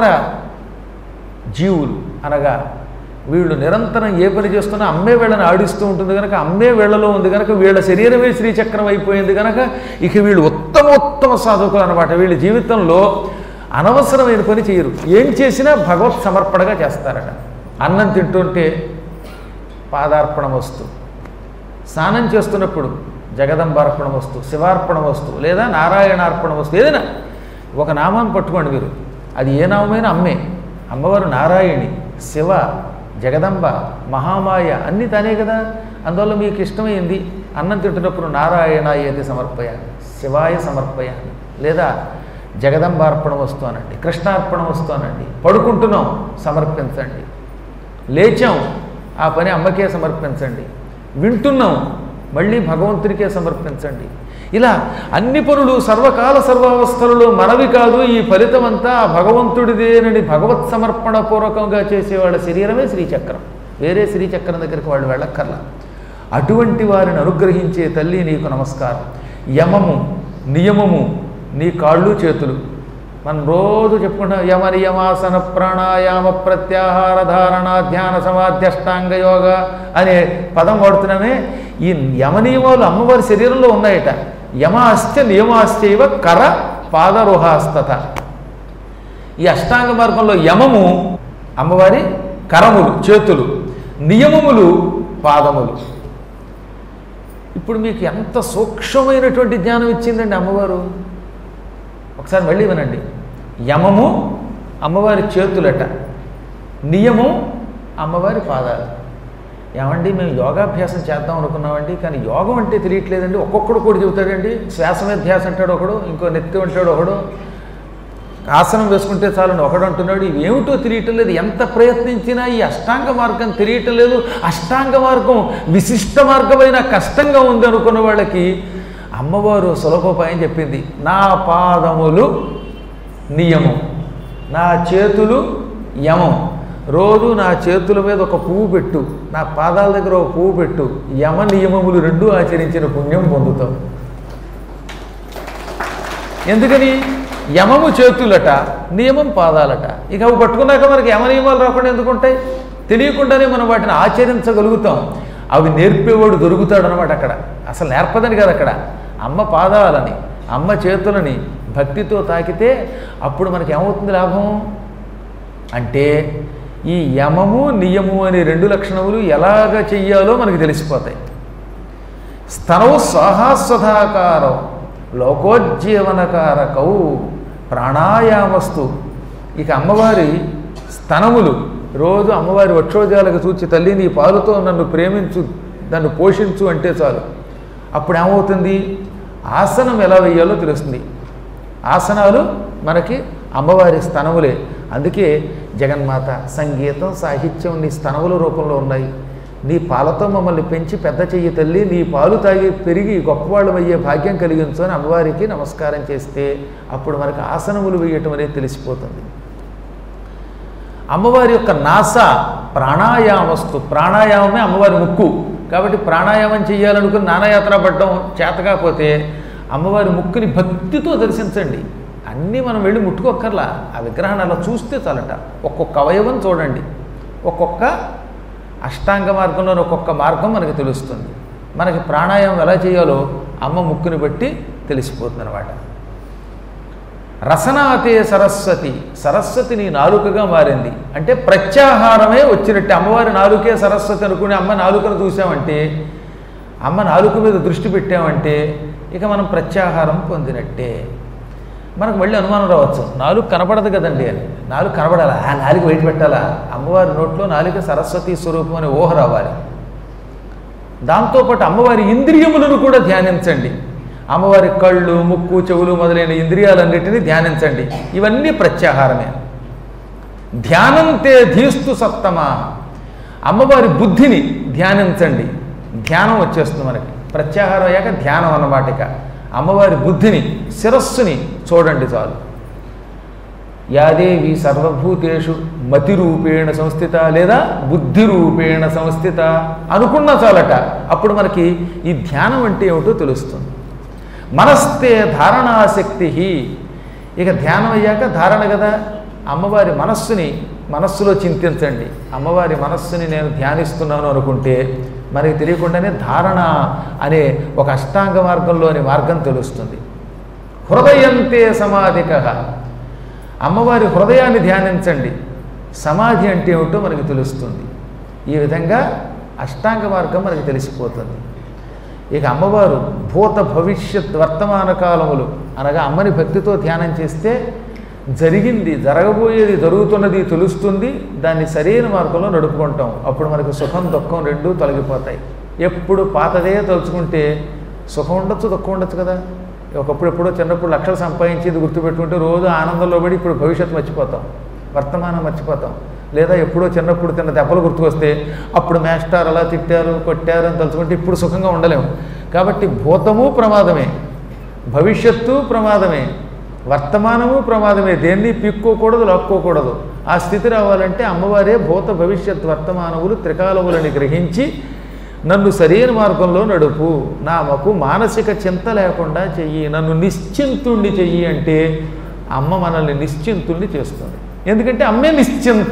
జీవులు అనగా వీళ్ళు నిరంతరం ఏ పని చేస్తున్నా అమ్మే వీళ్ళని ఆడిస్తూ ఉంటుంది కనుక అమ్మే వీళ్ళలో ఉంది కనుక వీళ్ళ శరీరమే శ్రీచక్రం అయిపోయింది కనుక ఇక వీళ్ళు ఉత్తమోత్తమ సాధకులు అనమాట వీళ్ళ జీవితంలో అనవసరమైన పని చేయరు ఏం చేసినా భగవత్ సమర్పణగా చేస్తారట అన్నం తింటుంటే పాదార్పణ వస్తు స్నానం చేస్తున్నప్పుడు జగదంబార్పణ వస్తు శివార్పణ వస్తు లేదా నారాయణార్పణ వస్తు ఏదైనా ఒక నామాన్ని పట్టుకోండి మీరు అది ఏ నామమైనా అమ్మే అమ్మవారు నారాయణి శివ జగదంబ మహామాయ అన్నీ తానే కదా అందువల్ల మీకు ఇష్టమైంది అన్నం తింటున్నప్పుడు నారాయణ ఏది సమర్పయాలి శివాయ సమర్పయాలి లేదా జగదంబార్పణ వస్తు అనండి కృష్ణార్పణ వస్తు అనండి పడుకుంటున్నాం సమర్పించండి లేచాం ఆ పని అమ్మకే సమర్పించండి వింటున్నాం మళ్ళీ భగవంతునికే సమర్పించండి ఇలా అన్ని పనులు సర్వకాల సర్వావస్థలలో మనవి కాదు ఈ ఫలితం అంతా ఆ భగవంతుడిదేనని భగవత్ సమర్పణ పూర్వకంగా చేసేవాళ్ళ శరీరమే శ్రీచక్రం వేరే శ్రీచక్రం దగ్గరికి వాళ్ళు వెళ్ళక్కర్లా అటువంటి వారిని అనుగ్రహించే తల్లి నీకు నమస్కారం యమము నియమము నీ కాళ్ళు చేతులు మనం రోజు చెప్పుకుంటాం యమ నియమాసన ప్రాణాయామ ప్రత్యాహార ధారణ ధ్యాన సమాధ్యష్టాంగ యోగ అనే పదం వాడుతున్నామే ఈ యమ నియమాలు అమ్మవారి శరీరంలో ఉన్నాయట యమాశ్చ నియమాశ్చైవ కర పాదరోహాస్తత ఈ అష్టాంగ మార్గంలో యమము అమ్మవారి కరములు చేతులు నియమములు పాదములు ఇప్పుడు మీకు ఎంత సూక్ష్మమైనటువంటి జ్ఞానం ఇచ్చిందండి అమ్మవారు ఒకసారి మళ్ళీ వినండి యమము అమ్మవారి చేతులట నియమం అమ్మవారి పాదాలు ఏమండి మేము యోగాభ్యాసం చేద్దాం అనుకున్నామండి కానీ యోగం అంటే తెలియట్లేదండి ఒక్కొక్కడు కూడా చెబుతాడండి శ్వాస మీద ధ్యాస అంటాడు ఒకడు ఇంకో నెత్తి అంటాడు ఒకడు ఆసనం వేసుకుంటే చాలని ఒకడు అంటున్నాడు ఇవి ఏమిటో తెలియటం లేదు ఎంత ప్రయత్నించినా ఈ అష్టాంగ మార్గం తెలియటం లేదు అష్టాంగ మార్గం విశిష్ట మార్గమైన కష్టంగా ఉంది అనుకున్న వాళ్ళకి అమ్మవారు సులభోపాయం చెప్పింది నా పాదములు నియమం నా చేతులు యమం రోజు నా చేతుల మీద ఒక పువ్వు పెట్టు నా పాదాల దగ్గర ఒక పువ్వు పెట్టు యమ నియమములు రెండూ ఆచరించిన పుణ్యం పొందుతాం ఎందుకని యమము చేతులట నియమం పాదాలట ఇక అవి పట్టుకున్నాక మనకి యమ నియమాలు రాకుండా ఎందుకుంటాయి తెలియకుండానే మనం వాటిని ఆచరించగలుగుతాం అవి నేర్పేవాడు దొరుకుతాడు అనమాట అక్కడ అసలు నేర్పదని కాదు అక్కడ అమ్మ పాదాలని అమ్మ చేతులని భక్తితో తాకితే అప్పుడు మనకి ఏమవుతుంది లాభం అంటే ఈ యమము నియము అనే రెండు లక్షణములు ఎలాగ చెయ్యాలో మనకి తెలిసిపోతాయి స్తనవు స్వాహాస్వధాకారం లోకోజ్జీవనకారకౌ ప్రాణాయామస్తు ఇక అమ్మవారి స్తనములు రోజు అమ్మవారి వక్షోజాలకు చూచి తల్లి నీ పాలుతో నన్ను ప్రేమించు నన్ను పోషించు అంటే చాలు అప్పుడు ఏమవుతుంది ఆసనం ఎలా వేయాలో తెలుస్తుంది ఆసనాలు మనకి అమ్మవారి స్తనములే అందుకే జగన్మాత సంగీతం సాహిత్యం నీ స్తనముల రూపంలో ఉన్నాయి నీ పాలతో మమ్మల్ని పెంచి పెద్ద చెయ్యి తల్లి నీ పాలు తాగి పెరిగి గొప్పవాళ్ళు అయ్యే భాగ్యం కలిగించు అని అమ్మవారికి నమస్కారం చేస్తే అప్పుడు మనకు ఆసనములు వేయటం అనేది తెలిసిపోతుంది అమ్మవారి యొక్క నాస ప్రాణాయామస్తు ప్రాణాయామమే అమ్మవారి ముక్కు కాబట్టి ప్రాణాయామం చేయాలనుకుని నానాయాత్ర పడ్డం చేత కాకపోతే అమ్మవారి ముక్కుని భక్తితో దర్శించండి అన్నీ మనం వెళ్ళి ముట్టుకోక్కర్లా ఆ విగ్రహాన్ని అలా చూస్తే చాలట ఒక్కొక్క అవయవం చూడండి ఒక్కొక్క అష్టాంగ మార్గంలోని ఒక్కొక్క మార్గం మనకి తెలుస్తుంది మనకి ప్రాణాయామం ఎలా చేయాలో అమ్మ ముక్కుని బట్టి తెలిసిపోతుంది అనమాట రసనాతే సరస్వతి సరస్వతి నీ నాలుకగా మారింది అంటే ప్రత్యాహారమే వచ్చినట్టే అమ్మవారి నాలుకే సరస్వతి అనుకుని అమ్మ నాలుకను చూసామంటే అమ్మ నాలుక మీద దృష్టి పెట్టామంటే ఇక మనం ప్రత్యాహారం పొందినట్టే మనకు మళ్ళీ అనుమానం రావచ్చు నాలుగు కనపడదు కదండి అని నాలుగు కనపడాలా ఆ నాలుగు బయట పెట్టాలా అమ్మవారి నోట్లో నాలుక సరస్వతి స్వరూపం అనే ఊహ రావాలి దాంతోపాటు అమ్మవారి ఇంద్రియములను కూడా ధ్యానించండి అమ్మవారి కళ్ళు ముక్కు చెవులు మొదలైన ఇంద్రియాలన్నిటినీ ధ్యానించండి ఇవన్నీ ప్రత్యాహారమే ధ్యానంతే ధీస్తు సప్తమా అమ్మవారి బుద్ధిని ధ్యానించండి ధ్యానం వచ్చేస్తుంది మనకి ప్రత్యాహారం అయ్యాక ధ్యానం అన్నమాట ఇక అమ్మవారి బుద్ధిని శిరస్సుని చూడండి చాలు యాదేవి సర్వభూతేషు మతిరూపేణ సంస్థిత లేదా బుద్ధి రూపేణ సంస్థిత అనుకున్న చాలట అప్పుడు మనకి ఈ ధ్యానం అంటే ఏమిటో తెలుస్తుంది మనస్తే ధారణాశక్తి ఇక ధ్యానం అయ్యాక ధారణ కదా అమ్మవారి మనస్సుని మనస్సులో చింతించండి అమ్మవారి మనస్సుని నేను ధ్యానిస్తున్నాను అనుకుంటే మనకి తెలియకుండానే ధారణ అనే ఒక అష్టాంగ మార్గంలోని మార్గం తెలుస్తుంది హృదయంతే సమాధిక అమ్మవారి హృదయాన్ని ధ్యానించండి సమాధి అంటే ఏమిటో మనకి తెలుస్తుంది ఈ విధంగా అష్టాంగ మార్గం మనకి తెలిసిపోతుంది ఇక అమ్మవారు భూత భవిష్యత్ వర్తమాన కాలములు అనగా అమ్మని భక్తితో ధ్యానం చేస్తే జరిగింది జరగబోయేది జరుగుతున్నది తెలుస్తుంది దాన్ని సరైన మార్గంలో నడుపుకుంటాం అప్పుడు మనకు సుఖం దుఃఖం రెండూ తొలగిపోతాయి ఎప్పుడు పాతదే తలుచుకుంటే సుఖం ఉండొచ్చు దుఃఖం ఉండొచ్చు కదా ఒకప్పుడు ఎప్పుడో చిన్నప్పుడు లక్షలు సంపాదించేది గుర్తుపెట్టుకుంటే రోజు ఆనందంలో పడి ఇప్పుడు భవిష్యత్తు మర్చిపోతాం వర్తమానం మర్చిపోతాం లేదా ఎప్పుడో చిన్నప్పుడు తిన్న దెబ్బలు గుర్తుకొస్తే అప్పుడు మేస్టార్ అలా తిట్టారు కొట్టారు అని తలుచుకుంటే ఇప్పుడు సుఖంగా ఉండలేము కాబట్టి భూతము ప్రమాదమే భవిష్యత్తు ప్రమాదమే వర్తమానము ప్రమాదమే దేన్ని పిక్కోకూడదు లాక్కోకూడదు ఆ స్థితి రావాలంటే అమ్మవారే భూత భవిష్యత్ వర్తమానములు త్రికాలములని గ్రహించి నన్ను సరైన మార్గంలో నడుపు నామకు మానసిక చింత లేకుండా చెయ్యి నన్ను నిశ్చింతుణ్ణి చెయ్యి అంటే అమ్మ మనల్ని నిశ్చింతుణ్ణి చేస్తుంది ఎందుకంటే అమ్మే నిశ్చింత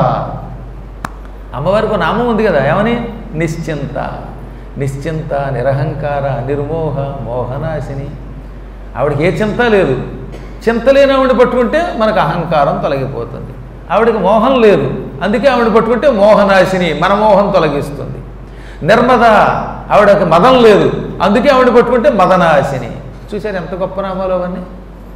అమ్మవారికి ఒక నామం ఉంది కదా ఏమని నిశ్చింత నిశ్చింత నిరహంకార నిర్మోహ మోహనాశిని ఆవిడకి ఏ చింత లేదు చింత లేని ఆవిడ పట్టుకుంటే మనకు అహంకారం తొలగిపోతుంది ఆవిడకి మోహం లేదు అందుకే ఆవిడ పట్టుకుంటే మోహనాశిని మన మోహం తొలగిస్తుంది నిర్మద ఆవిడకి మదం లేదు అందుకే ఆవిడ పట్టుకుంటే మదనాశిని చూశారు ఎంత గొప్ప నామాలు అవన్నీ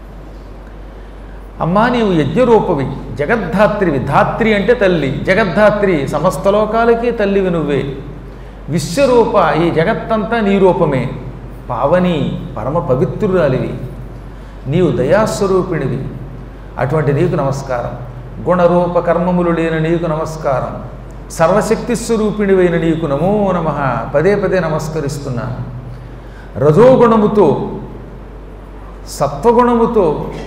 అమ్మా నీవు యజ్ఞరూపవి జగద్ధాత్రివి ధాత్రి అంటే తల్లి జగద్ధాత్రి సమస్త లోకాలకి తల్లివి నువ్వే విశ్వరూప ఈ జగత్తంతా నీ రూపమే పావని పరమ పవిత్రురాలివి నీవు దయాస్వరూపిణివి అటువంటి నీకు నమస్కారం గుణరూప కర్మములు లేని నీకు నమస్కారం సర్వశక్తి స్వరూపిణివైన నీకు నమో నమ పదే పదే నమస్కరిస్తున్నాను రజోగుణముతో సత్వగుణముతో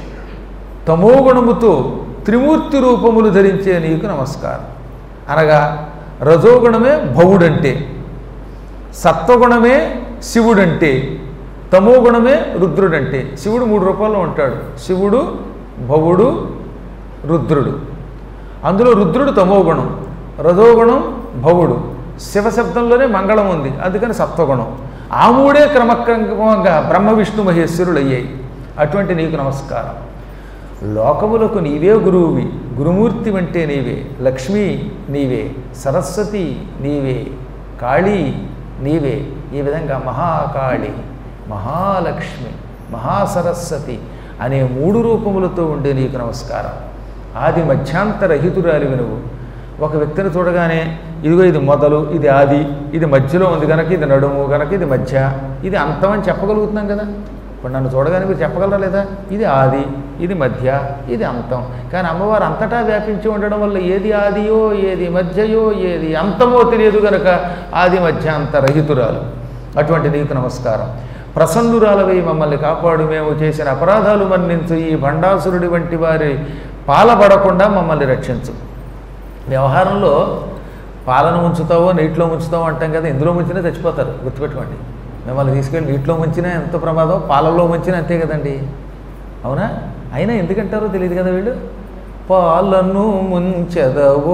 తమోగుణముతో త్రిమూర్తి రూపములు ధరించే నీకు నమస్కారం అనగా రజోగుణమే భవుడంటే సత్వగుణమే శివుడంటే తమోగుణమే రుద్రుడంటే శివుడు మూడు రూపాల్లో ఉంటాడు శివుడు భవుడు రుద్రుడు అందులో రుద్రుడు తమోగుణం రజోగుణం భవుడు శివశబ్దంలోనే మంగళం ఉంది అందుకని సత్వగుణం ఆ మూడే క్రమక్రమంగా బ్రహ్మ విష్ణు మహేశ్వరులు అయ్యాయి అటువంటి నీకు నమస్కారం లోకములకు నీవే గురువువి గురుమూర్తి అంటే నీవే లక్ష్మి నీవే సరస్వతి నీవే కాళీ నీవే ఈ విధంగా మహాకాళి మహాలక్ష్మి మహాసరస్వతి అనే మూడు రూపములతో ఉండే నీకు నమస్కారం ఆది మధ్యాంతరహితురాలివి నువ్వు ఒక వ్యక్తిని చూడగానే ఇదిగో ఇది మొదలు ఇది ఆది ఇది మధ్యలో ఉంది కనుక ఇది నడుము కనుక ఇది మధ్య ఇది అంతం అని చెప్పగలుగుతున్నాం కదా ఇప్పుడు నన్ను చూడగానే మీరు చెప్పగలరా లేదా ఇది ఆది ఇది మధ్య ఇది అంతం కానీ అమ్మవారు అంతటా వ్యాపించి ఉండడం వల్ల ఏది ఆదియో ఏది మధ్యయో ఏది అంతమో తెలియదు గనక ఆది మధ్యాంత రహితురాలు అటువంటి నీకు నమస్కారం ప్రసన్నురాలవై మమ్మల్ని కాపాడు మేము చేసిన అపరాధాలు మన్నించు ఈ భండాసురుడి వంటి వారి పాలబడకుండా మమ్మల్ని రక్షించు వ్యవహారంలో పాలను ఉంచుతావో నీటిలో ఉంచుతావో అంటాం కదా ఎందులో ముంచినా చచ్చిపోతారు గుర్తుపెట్టుకోండి మిమ్మల్ని తీసుకెళ్ళి నీటిలో ముంచినా ఎంత ప్రమాదం పాలల్లో ముంచినా అంతే కదండి అవునా అయినా ఎందుకంటారో తెలియదు కదా వీళ్ళు పాలను ముంచెదవో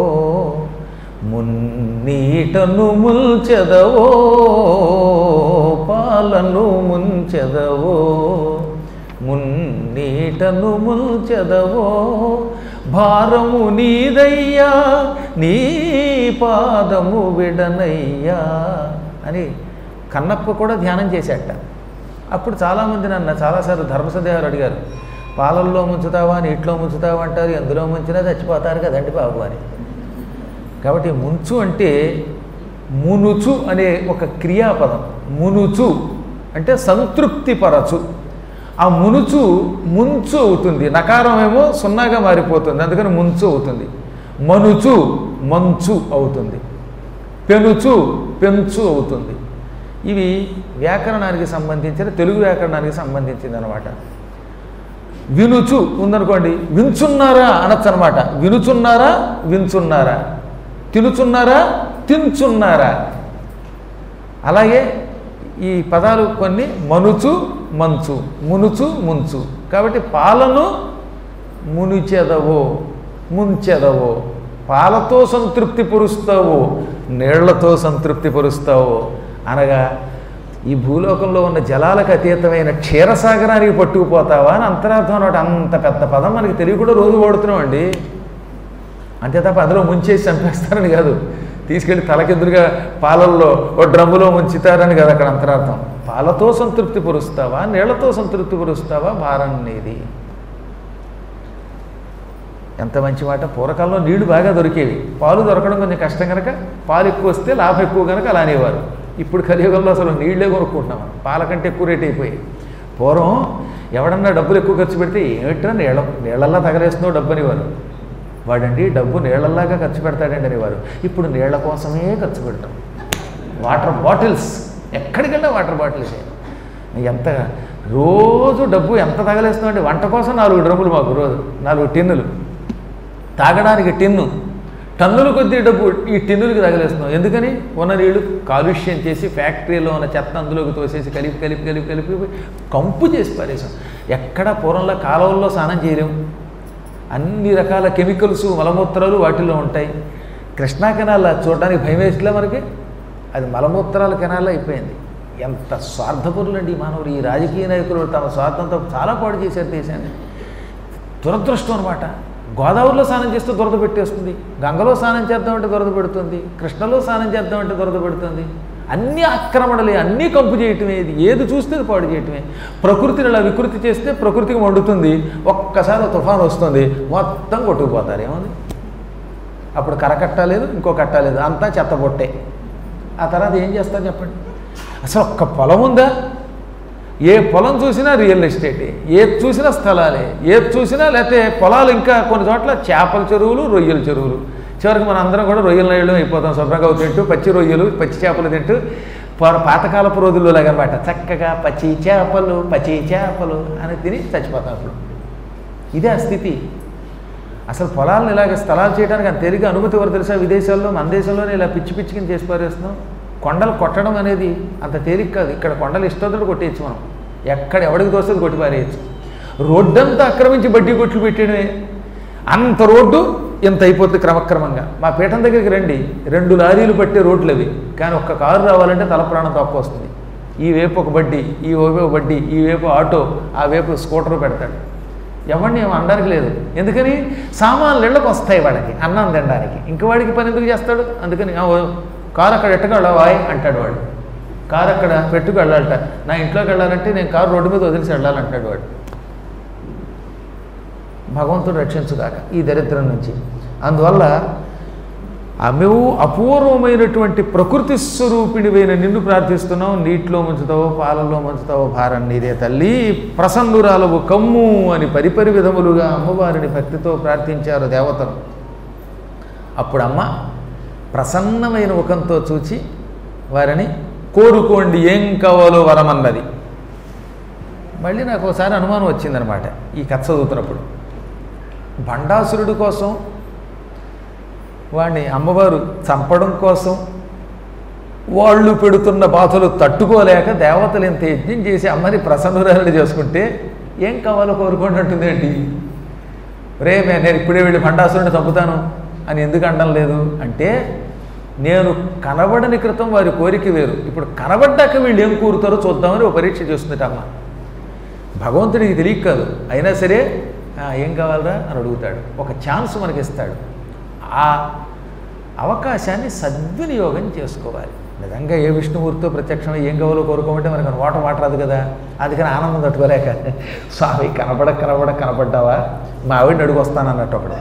మున్నీటను ముల్చెదవో పాలను ముంచెదవో మున్నీటను నీటను ముంచెదవో భారము నీదయ్యా నీ పాదము విడనయ్యా అని కన్నప్ప కూడా ధ్యానం చేసేట అప్పుడు చాలామంది నన్ను చాలాసార్లు ధర్మసదేవారు అడిగారు పాలల్లో ముంచుతావా నీటిలో ముంచుతావా అంటారు ఎందులో ముంచినా చచ్చిపోతారు కదండి బాబు అని కాబట్టి ముంచు అంటే మునుచు అనే ఒక క్రియాపదం మునుచు అంటే సంతృప్తి పరచు ఆ మునుచు ముంచు అవుతుంది నకారం ఏమో సున్నాగా మారిపోతుంది అందుకని ముంచు అవుతుంది మనుచు మంచు అవుతుంది పెనుచు పెంచు అవుతుంది ఇవి వ్యాకరణానికి సంబంధించిన తెలుగు వ్యాకరణానికి సంబంధించింది అనమాట వినుచు ఉందనుకోండి వించున్నారా అనొచ్చు అనమాట వినుచున్నారా వించున్నారా తినుచున్నారా తించున్నారా అలాగే ఈ పదాలు కొన్ని మనుచు మంచు మునుచు ముంచు కాబట్టి పాలను మునిచెదవో ముంచెదవో పాలతో సంతృప్తి పరుస్తావో నీళ్లతో సంతృప్తి పరుస్తావో అనగా ఈ భూలోకంలో ఉన్న జలాలకు అతీతమైన క్షీరసాగరానికి పట్టుకుపోతావా అని అంతరార్థం అన్నమాట అంత పెద్ద పదం మనకి తెలియకుండా రోజు వాడుతున్నామండి అంతే తప్ప అందులో ముంచేసి చంపేస్తారని కాదు తీసుకెళ్ళి తలకెదురుగా పాలల్లో ఓ డ్రమ్ములో ముంచుతారని కాదు అక్కడ అంతరార్థం పాలతో సంతృప్తి పరుస్తావా నీళ్లతో సంతృప్తి పరుస్తావా భారం నీది ఎంత మంచి మాట పూర్వకాలంలో నీళ్లు బాగా దొరికేవి పాలు దొరకడం కొంచెం కష్టం కనుక పాలు ఎక్కువ వస్తే లాభం ఎక్కువ కనుక అలా అనేవారు ఇప్పుడు కలియుగంలో అసలు నీళ్ళే కొనుక్కుంటున్నాం మనం. పాల కంటే ఎక్కువ రేట్ అయిపోయాయి పూర్వం ఎవడన్నా డబ్బులు ఎక్కువ ఖర్చు పెడితే ఏమిట్రా నీళ్ళ నీళ్ళల్లా తగలేస్తున్నావు డబ్బు అనేవారు వాడండి డబ్బు నీళ్ళల్లాగా ఖర్చు పెడతాడండి అనేవారు ఇప్పుడు నీళ్ల కోసమే ఖర్చు పెడతాం వాటర్ బాటిల్స్ ఎక్కడికెళ్ళా వాటర్ బాటిల్స్ ఎంత రోజు డబ్బు ఎంత తగలేస్తున్నామంటే వంట కోసం నాలుగు డ్రమ్ములు మాకు రోజు నాలుగు టిన్నులు తాగడానికి టిన్ను టన్నుల కొద్దీ డబ్బు ఈ టిన్నులకి తగలేస్తున్నాం ఎందుకని ఉన్న నీళ్లు కాలుష్యం చేసి ఫ్యాక్టరీలో ఉన్న చెత్త అందులోకి తోసేసి కలిపి కలిపి కలిపి కలిపి కంపు చేసి పారేసాం ఎక్కడ పూర్వంలో కాలువల్లో స్నానం చేయలేము అన్ని రకాల కెమికల్స్ మలమూత్రాలు వాటిల్లో ఉంటాయి కృష్ణా కెనాల్ చూడడానికి భయం వేసిలే మనకి అది మలమూత్రాల కెనాల్ అయిపోయింది ఎంత స్వార్థపరులండి ఈ మానవులు ఈ రాజకీయ నాయకులు తమ స్వార్థంతో చాలా పాడు చేశారు దేశాన్ని దురదృష్టం అనమాట గోదావరిలో స్నానం చేస్తే దురద పెట్టేస్తుంది గంగలో స్నానం చేద్దామంటే దురద పెడుతుంది కృష్ణలో స్నానం చేద్దామంటే దురద పెడుతుంది అన్ని ఆక్రమణలే అన్నీ కంపు చేయటమే ఇది ఏది చూస్తే అది పాడు చేయటమే ప్రకృతిని ఇలా వికృతి చేస్తే ప్రకృతికి మండుతుంది ఒక్కసారి ఓ తుఫాన్ వస్తుంది మొత్తం కొట్టుకుపోతారు ఏముంది అప్పుడు కరకట్టలేదు ఇంకో కట్టలేదు అంతా చెత్తబొట్టే ఆ తర్వాత ఏం చేస్తారు చెప్పండి అసలు ఒక్క పొలం ఉందా ఏ పొలం చూసినా రియల్ ఎస్టేటే ఏది చూసినా స్థలాలే ఏది చూసినా లేకపోతే పొలాలు ఇంకా కొన్ని చోట్ల చేపల చెరువులు రొయ్యల చెరువులు చివరికి మన అందరం కూడా రొయ్యలు నేయడం అయిపోతాం శుభ్రంగా తింటూ పచ్చి రొయ్యలు పచ్చి చేపలు తింటూ పా- పాతకాలపు రోజుల్లో లాగనమాట చక్కగా పచ్చి చేపలు పచ్చి చేపలు అని తిని చచ్చిపోతాం అప్పుడు ఇదే ఆ స్థితి అసలు పొలాలను ఇలాగ స్థలాలు చేయడానికి అంత తేలిక అనుమతి ఎవరు తెలుసా విదేశాల్లో మన దేశంలోనే ఇలా పిచ్చి పిచ్చికిని చేసి పారేస్తున్నాం కొండలు కొట్టడం అనేది అంత తేలిక కాదు ఇక్కడ కొండలు ఇష్టంతో కొట్టేయచ్చు మనం ఎక్కడ ఎవడికి తోస్తుంది కొట్టి పారేయచ్చు రోడ్డంతా ఆక్రమించి బడ్డీ కొట్లు పెట్టడమే అంత రోడ్డు ఇంత అయిపోతుంది క్రమక్రమంగా మా పీఠం దగ్గరికి రండి రెండు లారీలు పట్టే రోడ్లు అవి కానీ ఒక్క కారు రావాలంటే తల ప్రాణం తక్కువ వస్తుంది ఈ వైపు ఒక బడ్డీ ఈ వైపు ఒక బడ్డీ ఈ వైపు ఆటో ఆ వైపు స్కూటర్ పెడతాడు ఎవరిని ఏం అనడానికి లేదు ఎందుకని సామాన్లు ఇళ్ళకి వస్తాయి వాడికి అన్నం తినడానికి ఇంక వాడికి పని ఎందుకు చేస్తాడు అందుకని "ఆ, ఓ, కారు అక్కడ ఎట్టగలవాయ్ అంటాడు వాడు కారు అక్కడ పెట్టుకు వెళ్ళాలట నా ఇంట్లోకి వెళ్ళాలంటే నేను కారు రోడ్డు మీద వదిలేసి వెళ్ళాలంటాడు వాడు భగవంతుడు రక్షించుగాక ఈ దరిద్రం నుంచి అందువల్ల అమెవు అపూర్వమైనటువంటి ప్రకృతి స్వరూపిణివైన నిన్ను ప్రార్థిస్తున్నావు నీటిలో ముంచుతావో పాలల్లో ముంచుతావో భారం నీదే తల్లి ప్రసన్నురాలవు కమ్ము అని పరిపరి విధములుగా అమ్మవారిని భక్తితో ప్రార్థించారు దేవతలు అప్పుడు అమ్మ ప్రసన్నమైన ముఖంతో చూచి వారిని కోరుకోండి ఏం కావాలో వరమన్నది మళ్ళీ నాకు ఒకసారి అనుమానం వచ్చిందనమాట ఈ కథ చదువుతున్నప్పుడు భండాసురుడి కోసం వాడిని అమ్మవారు చంపడం కోసం వాళ్ళు పెడుతున్న బాధలు తట్టుకోలేక దేవతలు ఇంత యజ్ఞం చేసి అమ్మని ప్రసన్నురాలని చేసుకుంటే ఏం కావాలో కోరుకోండి అంటుంది ఏంటి రే మే- నేను ఇప్పుడే వెళ్ళి భండాసురుడిని చంపుతాను అని ఎందుకు అనడం లేదు అంటే నేను కనబడని క్రితం వారి కోరిక వేరు ఇప్పుడు కనబడ్డాక వీళ్ళు ఏం కోరుతారో చూద్దామని ఒక పరీక్ష చేస్తుంది అమ్మ భగవంతుడికి తెలియక కాదు అయినా సరే "ఆ, ఏం కావాలరా అని అడుగుతాడు ఒక ఛాన్స్ మనకి ఇస్తాడు ఆ అవకాశాన్ని సద్వినియోగం చేసుకోవాలి నిజంగా ఏ విష్ణుమూర్తితో ప్రత్యక్షమై ఏం కావాలో కోరుకోమంటే మనకు వాట మాట రాదు కదా అందుకని ఆనందం తట్టుకోలేక స్వామి కనపడ కనపడ కనపడ్డావా మా ఆవిడని అడుగు వస్తాను అన్నట్టు ఒకడు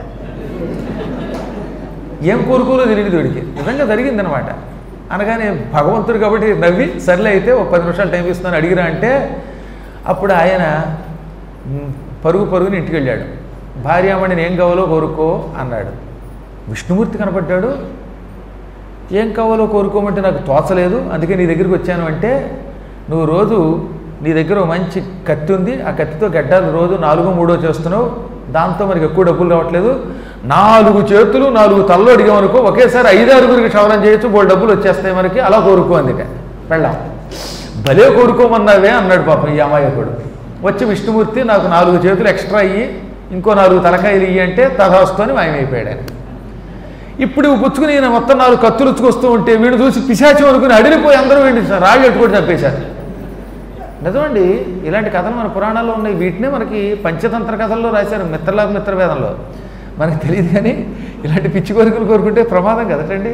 ఏం కోరుకోలో తెలియదు వీడికి నిజంగా జరిగిందనమాట అనగానే భగవంతుడు కాబట్టి నవ్వి సర్లే అయితే ఒక పది నిమిషాలు టైం ఇస్తున్నాను అడిగిరా అంటే అప్పుడు ఆయన మ్, పరుగు పరుగుని ఇంటికి వెళ్ళాడు భార్యామణిని ఏం కావాలో కోరుకో అన్నాడు విష్ణుమూర్తి కనపడ్డాడు ఏం కావాలో కోరుకోమంటే నాకు తోచలేదు అందుకే నీ దగ్గరికి వచ్చాను అంటే నువ్వు రోజు నీ దగ్గర ఓ మంచి కత్తి ఉంది ఆ కత్తితో గడ్డాలు రోజు నాలుగో మూడో చేస్తున్నావు దాంతో మనకి ఎక్కువ డబ్బులు రావట్లేదు నాలుగు చేతులు నాలుగు తల్లో అడిగామనుకో ఒకేసారి ఐదారుగురికి క్షవరం చేయొచ్చు బోల్ డబ్బులు వచ్చేస్తాయి మనకి అలా కోరుకో అందుక వెళ్ళాం భలే కోరుకోమన్నావే అన్నాడు పాపం ఈ అమాయకుడు వచ్చి విష్ణుమూర్తి నాకు నాలుగు చేతులు ఎక్స్ట్రా ఇయ్యి ఇంకో నాలుగు తలకాయలు ఇయ్యి అంటే తథాస్తుని మాయమైపోయాడు ఆయన ఇప్పుడు ఇవి పుచ్చుకుని ఈయన మొత్తం నాలుగు కత్తులు ఉచ్చుకొస్తూ ఉంటే వీడు చూసి పిశాచం అనుకుని అడిగిపోయి అందరూ వీడిని రాళ్ళు ఎట్టుకొని చంపేశారు నిజమండి ఇలాంటి కథలు మన పురాణాల్లో ఉన్నాయి వీటినే మనకి పంచతంత్ర కథల్లో రాశారు మిత్రలాభ మిత్రవేదంలో మనకి తెలియదు కానీ ఇలాంటి పిచ్చి కోరికలు కోరుకుంటే ప్రమాదం కదటండి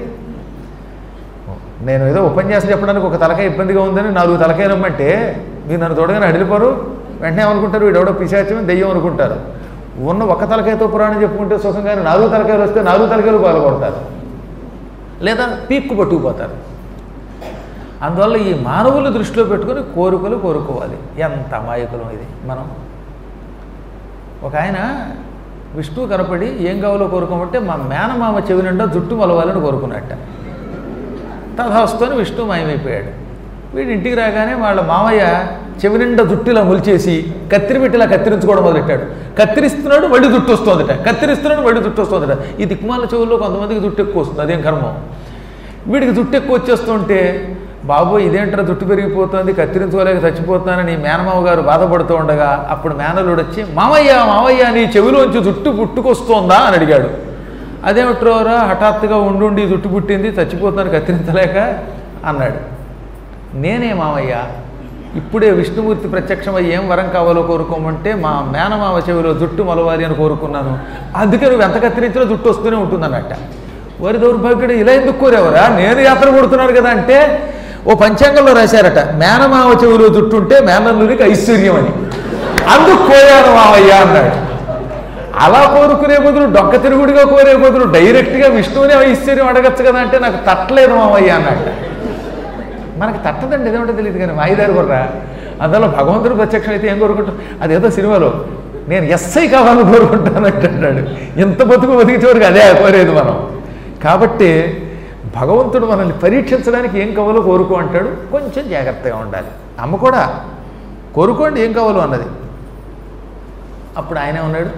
నేను ఏదో ఉపన్యాసం చెప్పడానికి ఒక తలకాయ ఇబ్బందిగా ఉందని నాలుగు తలకాయలు ఇమ్మంటే మీరు నన్ను చూడగానే అడిలిపోరు వెంటనే ఏమనుకుంటారు వీడు ఎవడో పిశాచం దెయ్యం అనుకుంటారు ఉన్న ఒక తలకాయతో పురాణం చెప్పుకుంటే సుఖంగానే నాలుగు తలకాయలు వస్తే నాలుగు తలకాయలు పాల్గొడతారు లేదా పీక్కు పట్టుకుపోతారు అందువల్ల ఈ మానవులు దృష్టిలో పెట్టుకొని కోరికలు కోరుకోవాలి ఎంత అమాయకులం ఇది మనం ఒక ఆయన విష్ణువు కనపడి ఏం కావాలో కోరుకోమంటే మా మేనమామ చెవి నిండా జుట్టు మొలవాలని కోరుకున్నట్ట తథాస్తుని విష్ణు మాయమైపోయాడు వీడి ఇంటికి రాగానే వాళ్ళ మామయ్య చెవి నిండా జుట్టులా ములిచేసి కత్తిరి పెట్టిలా కత్తిరించుకోవడం మొదలెట్టాడు కత్తిరిస్తున్నాడు మళ్ళీ జుట్టు వస్తుందట కత్తిరిస్తున్నాడు మళ్ళీ జుట్టు వస్తుందట ఈ దిక్మాల చెవుల్లో కొంతమందికి జుట్టు ఎక్కువ వస్తుంది అదేం కర్మం వీడికి జుట్టు ఎక్కువ వచ్చేస్తుంటే బాబు ఇదేంట్రా జుట్టు పెరిగిపోతుంది కత్తిరించుకోలేక చచ్చిపోతున్నానని మేనమామ గారు బాధపడుతూ ఉండగా అప్పుడు మేనలుడు వచ్చి మామయ్య మామయ్య నీ చెవిలోంచి జుట్టు పుట్టుకొస్తోందా అని అడిగాడు అదేమిట్రోరా హఠాత్తుగా ఉండుండి జుట్టు పుట్టింది చచ్చిపోతున్నాను కత్తిరించలేక అన్నాడు నేనే మామయ్య ఇప్పుడే విష్ణుమూర్తి ప్రత్యక్షమై ఏం వరం కావాలో కోరుకోమంటే మా మేనమామ చెవిలో జుట్టు మొలవాలి అని కోరుకున్నాను అందుకే నువ్వు ఎంత కత్తిరించినా జుట్టు వస్తూనే ఉంటుందన్నట్ట వరి దౌర్భాగ్యుడు ఇలా ఎందుకు కోరేవరా నేను యాత్ర కొడుతున్నాను కదా అంటే ఓ పంచాంగంలో రాశారట మేనమామ చెవిలో జుట్టు ఉంటే మేనల్లునికి ఐశ్వర్యం అని అందుకు కోరాను మామయ్య అన్నాడు అలా కోరుకునే బదులు డొక్క తిరుగుడిగా కోరే బదులు డైరెక్ట్గా విష్ణువునే ఐశ్వర్యం అడగచ్చు కదా అంటే నాకు తట్టలేదు మామయ్య అన్నట్ట మనకి తట్టదండి ఏదేమిటో తెలియదు కానీ వాయిదారు కూడా అందులో భగవంతుడు ప్రత్యక్షం అయితే ఏం కోరుకుంటాం అదేదో సినిమాలో నేను ఎస్ఐ కావాలని కోరుకుంటాను అంటున్నాడు ఎంత బతుకు బతికి చివరికి అదే కోరేది మనం కాబట్టి భగవంతుడు మనల్ని పరీక్షించడానికి ఏం కావాలో కోరుకో అంటాడు కొంచెం జాగ్రత్తగా ఉండాలి అమ్మ కూడా కోరుకోండి ఏం కావాలో అన్నది అప్పుడు ఆయనే ఉన్నాడు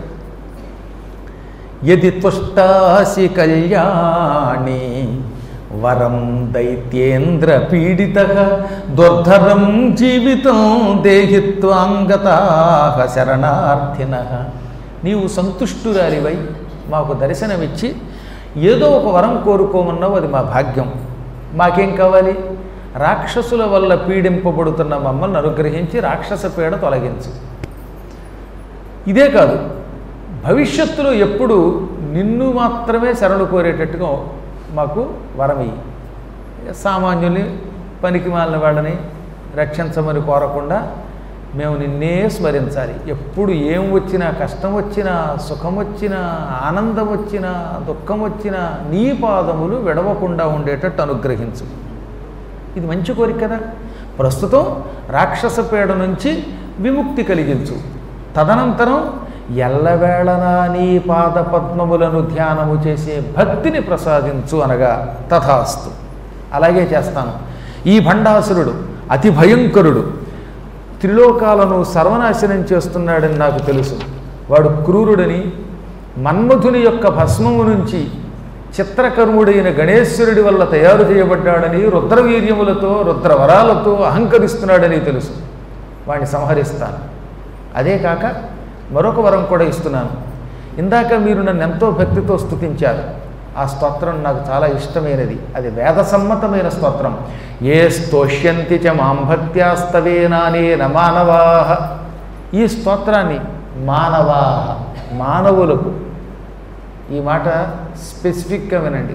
యది తుష్టాసి కళ్యాణి వరం దైత్యేంద్ర పీడిత దుర్ధరం జీవితం దేహిత్వాంగతా శరణార్థిన నీవు సంతుష్టురాలివై మాకు దర్శనమిచ్చి ఏదో ఒక వరం కోరుకోమన్నావు అది మా భాగ్యం మాకేం కావాలి రాక్షసుల వల్ల పీడింపబడుతున్న మమ్మల్ని అనుగ్రహించి రాక్షస పీడ తొలగించు ఇదే కాదు భవిష్యత్తులో ఎప్పుడు నిన్ను మాత్రమే శరణు కోరేటట్టుగా మాకు వరమి సామాన్యుల్ని పనికి మాలిన వాళ్ళని రక్షించమని కోరకుండా మేము నిన్నే స్మరించాలి ఎప్పుడు ఏం వచ్చినా కష్టం వచ్చినా సుఖం వచ్చినా ఆనందం వచ్చినా దుఃఖం వచ్చినా నీ పాదములు విడవకుండా ఉండేటట్టు అనుగ్రహించు ఇది మంచి కోరిక కదా ప్రస్తుతం రాక్షస పీడ నుంచి విముక్తి కలిగించు తదనంతరం ఎల్లవేళనా నీ పాద పద్మములను ధ్యానము చేసే భక్తిని ప్రసాదించు అనగా తథాస్తు అలాగే చేస్తాను ఈ భండాసురుడు అతి భయంకరుడు త్రిలోకాలను సర్వనాశనం చేస్తున్నాడని నాకు తెలుసు వాడు క్రూరుడని మన్మధుని యొక్క భస్మము నుంచి చిత్రకర్ముడైన గణేశ్వరుడి వల్ల తయారు చేయబడ్డాడని రుద్రవీర్యములతో రుద్రవరాలతో అహంకరిస్తున్నాడని తెలుసు వాడిని సంహరిస్తాను అదే కాక మరొక వరం కూడా ఇస్తున్నాను ఇందాక మీరు నన్ను ఎంతో భక్తితో స్తుతించారు ఆ స్తోత్రం నాకు చాలా ఇష్టమైనది అది వేదసమ్మతమైన స్తోత్రం ఏ స్తోష్యంతి చ మాం భక్త్యాస్తవేనానే మానవాహ ఈ స్తోత్రాన్ని మానవా మానవులకు ఈ మాట స్పెసిఫిక్గా వినండి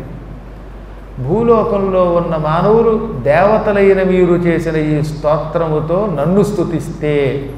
భూలోకంలో ఉన్న మానవులు దేవతలైన మీరు చేసిన ఈ స్తోత్రముతో నన్ను స్తుతిస్తే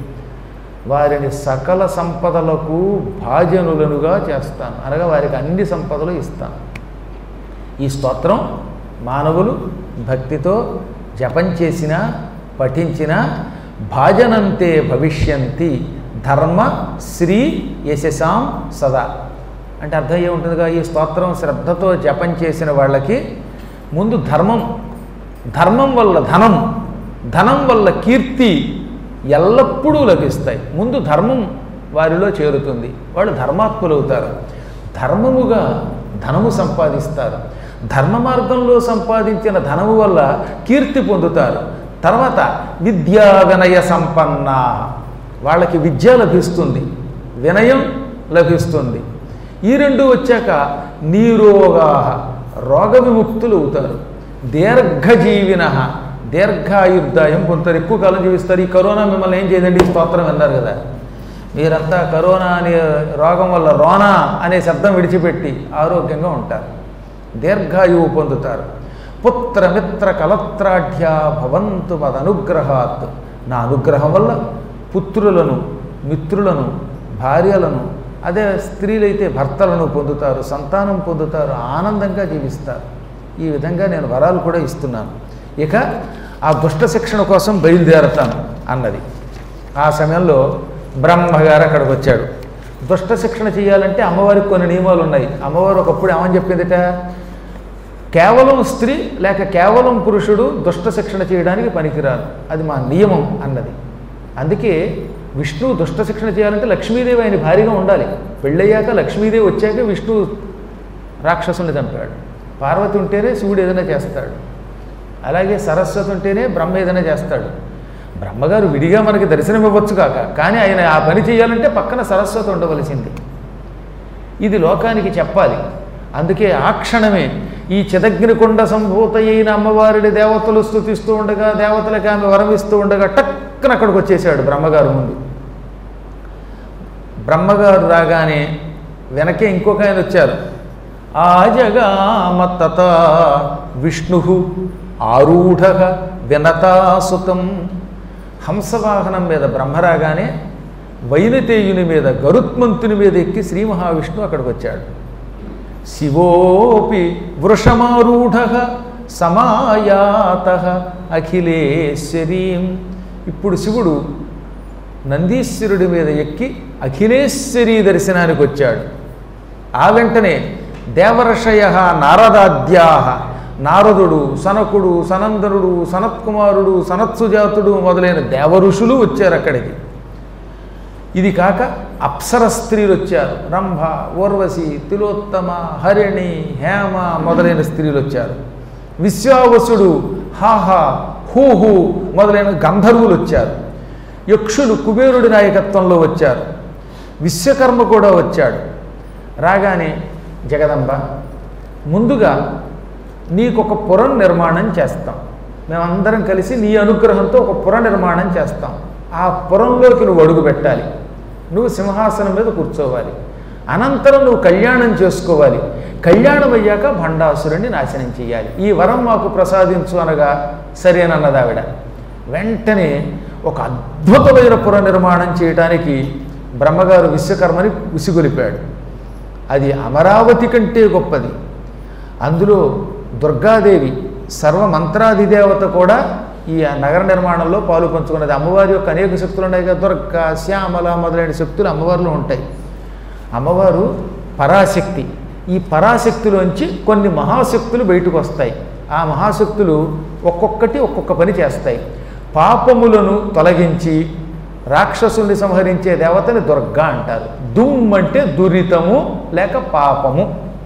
వారిని సకల సంపదలకు భాజనులనుగా చేస్తాను అనగా వారికి అన్ని సంపదలు ఇస్తాను ఈ స్తోత్రం మానవులు భక్తితో జపం చేసిన పఠించిన భాజనంతే భవిష్యంతి ధర్మ శ్రీ యశసాం సదా అంటే అర్థం ఏముంటుందిగా ఈ స్తోత్రం శ్రద్ధతో జపం చేసిన వాళ్ళకి ముందు ధర్మం ధర్మం వల్ల ధనం ధనం వల్ల కీర్తి ఎల్లప్పుడూ లభిస్తాయి ముందు ధర్మం వారిలో చేరుతుంది వాళ్ళు ధర్మాత్ములు అవుతారు ధర్మముగా ధనము సంపాదిస్తారు ధర్మ మార్గంలో సంపాదించిన ధనము వల్ల కీర్తి పొందుతారు తర్వాత విద్యా వినయ సంపన్న వాళ్ళకి విద్య లభిస్తుంది వినయం లభిస్తుంది ఈ రెండు వచ్చాక నీరోగా రోగ విముక్తులు అవుతారు దీర్ఘజీవిన దీర్ఘాయుర్దాయం కొంత ఎక్కువ కాలం జీవిస్తారు ఈ కరోనా మిమ్మల్ని ఏం చేయదండి ఈ స్తోత్రం విన్నారు కదా మీరంతా కరోనా అనే రోగం వల్ల రోనా అనే శబ్దం విడిచిపెట్టి ఆరోగ్యంగా ఉంటారు దీర్ఘాయువు పొందుతారు పుత్ర మిత్ర కలత్రాఢ్య భవంతు మద అనుగ్రహాత్ నా అనుగ్రహం వల్ల పుత్రులను మిత్రులను భార్యలను అదే స్త్రీలైతే భర్తలను పొందుతారు సంతానం పొందుతారు ఆనందంగా జీవిస్తారు ఈ విధంగా నేను వరాలు కూడా ఇస్తున్నాను ఇక ఆ దుష్ట శిక్షణ కోసం బయలుదేరతాను అన్నది ఆ సమయంలో బ్రహ్మగారు అక్కడికి వచ్చాడు దుష్ట శిక్షణ చేయాలంటే అమ్మవారికి కొన్ని నియమాలు ఉన్నాయి అమ్మవారు ఒకప్పుడు ఏమని చెప్పిందిట కేవలం స్త్రీ లేక కేవలం పురుషుడు దుష్ట శిక్షణ చేయడానికి పనికిరాదు అది మా నియమం అన్నది అందుకే విష్ణువు దుష్ట శిక్షణ చేయాలంటే లక్ష్మీదేవి ఆయన భారీగా ఉండాలి పెళ్ళయ్యాక లక్ష్మీదేవి వచ్చాక విష్ణు రాక్షసుని చంపాడు పార్వతి ఉంటేనే శివుడు ఏదైనా చేస్తాడు అలాగే సరస్వతి ఉంటేనే బ్రహ్మ ఏదైనా చేస్తాడు బ్రహ్మగారు విడిగా మనకి దర్శనం ఇవ్వచ్చు కాక కానీ ఆయన ఆ పని చేయాలంటే పక్కన సరస్వతి ఉండవలసింది ఇది లోకానికి చెప్పాలి అందుకే ఆ క్షణమే ఈ చిదగ్నికొండ సంభూత అయిన అమ్మవారిని దేవతలు స్థుతిస్తూ ఉండగా దేవతలకి ఆమె వరమిస్తూ ఉండగా టక్కన అక్కడికి వచ్చేసాడు బ్రహ్మగారు ముందు బ్రహ్మగారు రాగానే వెనకే ఇంకొక ఆయన వచ్చారు ఆజగామతత విష్ణు ఆరూఢ వినతాసుతం హంసవాహనం మీద బ్రహ్మ రాగానే వైనతేయుని మీద గరుత్మంతుని మీద ఎక్కి శ్రీ మహావిష్ణువు అక్కడికి వచ్చాడు శివోపి వృషమారూఢ సమాయాత అఖిలేశ్వరీం ఇప్పుడు శివుడు నందీశ్వరుడి మీద ఎక్కి అఖిలేశ్వరీ దర్శనానికి వచ్చాడు ఆ వెంటనే దేవర్షయ నారదాద్యా నారదుడు సనకుడు సనందనుడు సనత్కుమారుడు సనత్సుజాతుడు మొదలైన దేవఋషులు వచ్చారు అక్కడికి ఇది కాక అప్సర స్త్రీలు వచ్చారు రంభ ఊర్వశి తిలోత్తమ హరిణి హేమ మొదలైన స్త్రీలు వచ్చారు విశ్వావసుడు హాహా హూహు మొదలైన గంధర్వులు వచ్చారు యక్షులు కుబేరుడి నాయకత్వంలో వచ్చారు విశ్వకర్మ కూడా వచ్చాడు రాగానే జగదంబ ముందుగా నీకొక పురం నిర్మాణం చేస్తాం మేమందరం కలిసి నీ అనుగ్రహంతో ఒక పుర నిర్మాణం చేస్తాం ఆ పురంలోకి నువ్వు అడుగు పెట్టాలి నువ్వు సింహాసనం మీద కూర్చోవాలి అనంతరం నువ్వు కళ్యాణం చేసుకోవాలి కళ్యాణం అయ్యాక భండాసురుణ్ణి నాశనం చేయాలి ఈ వరం మాకు ప్రసాదించు అనగా సరేనన్నది ఆవిడ వెంటనే ఒక అద్భుతమైన పుర నిర్మాణం చేయటానికి బ్రహ్మగారు విశ్వకర్మని ఉసిగొలిపాడు అది అమరావతి కంటే గొప్పది అందులో దుర్గాదేవి సర్వ మంత్రాధిదేవత కూడా ఈ నగర నిర్మాణంలో పాలు పంచుకున్నది అమ్మవారి యొక్క అనేక శక్తులు ఉన్నాయి కదా దుర్గా శ్యామల మొదలైన శక్తులు అమ్మవారిలో ఉంటాయి అమ్మవారు పరాశక్తి ఈ పరాశక్తిలోంచి కొన్ని మహాశక్తులు బయటకు వస్తాయి ఆ మహాశక్తులు ఒక్కొక్కటి ఒక్కొక్క పని చేస్తాయి పాపములను తొలగించి రాక్షసుల్ని సంహరించే దేవతని దుర్గా అంటారు దుమ్ అంటే దురితము లేక పాపము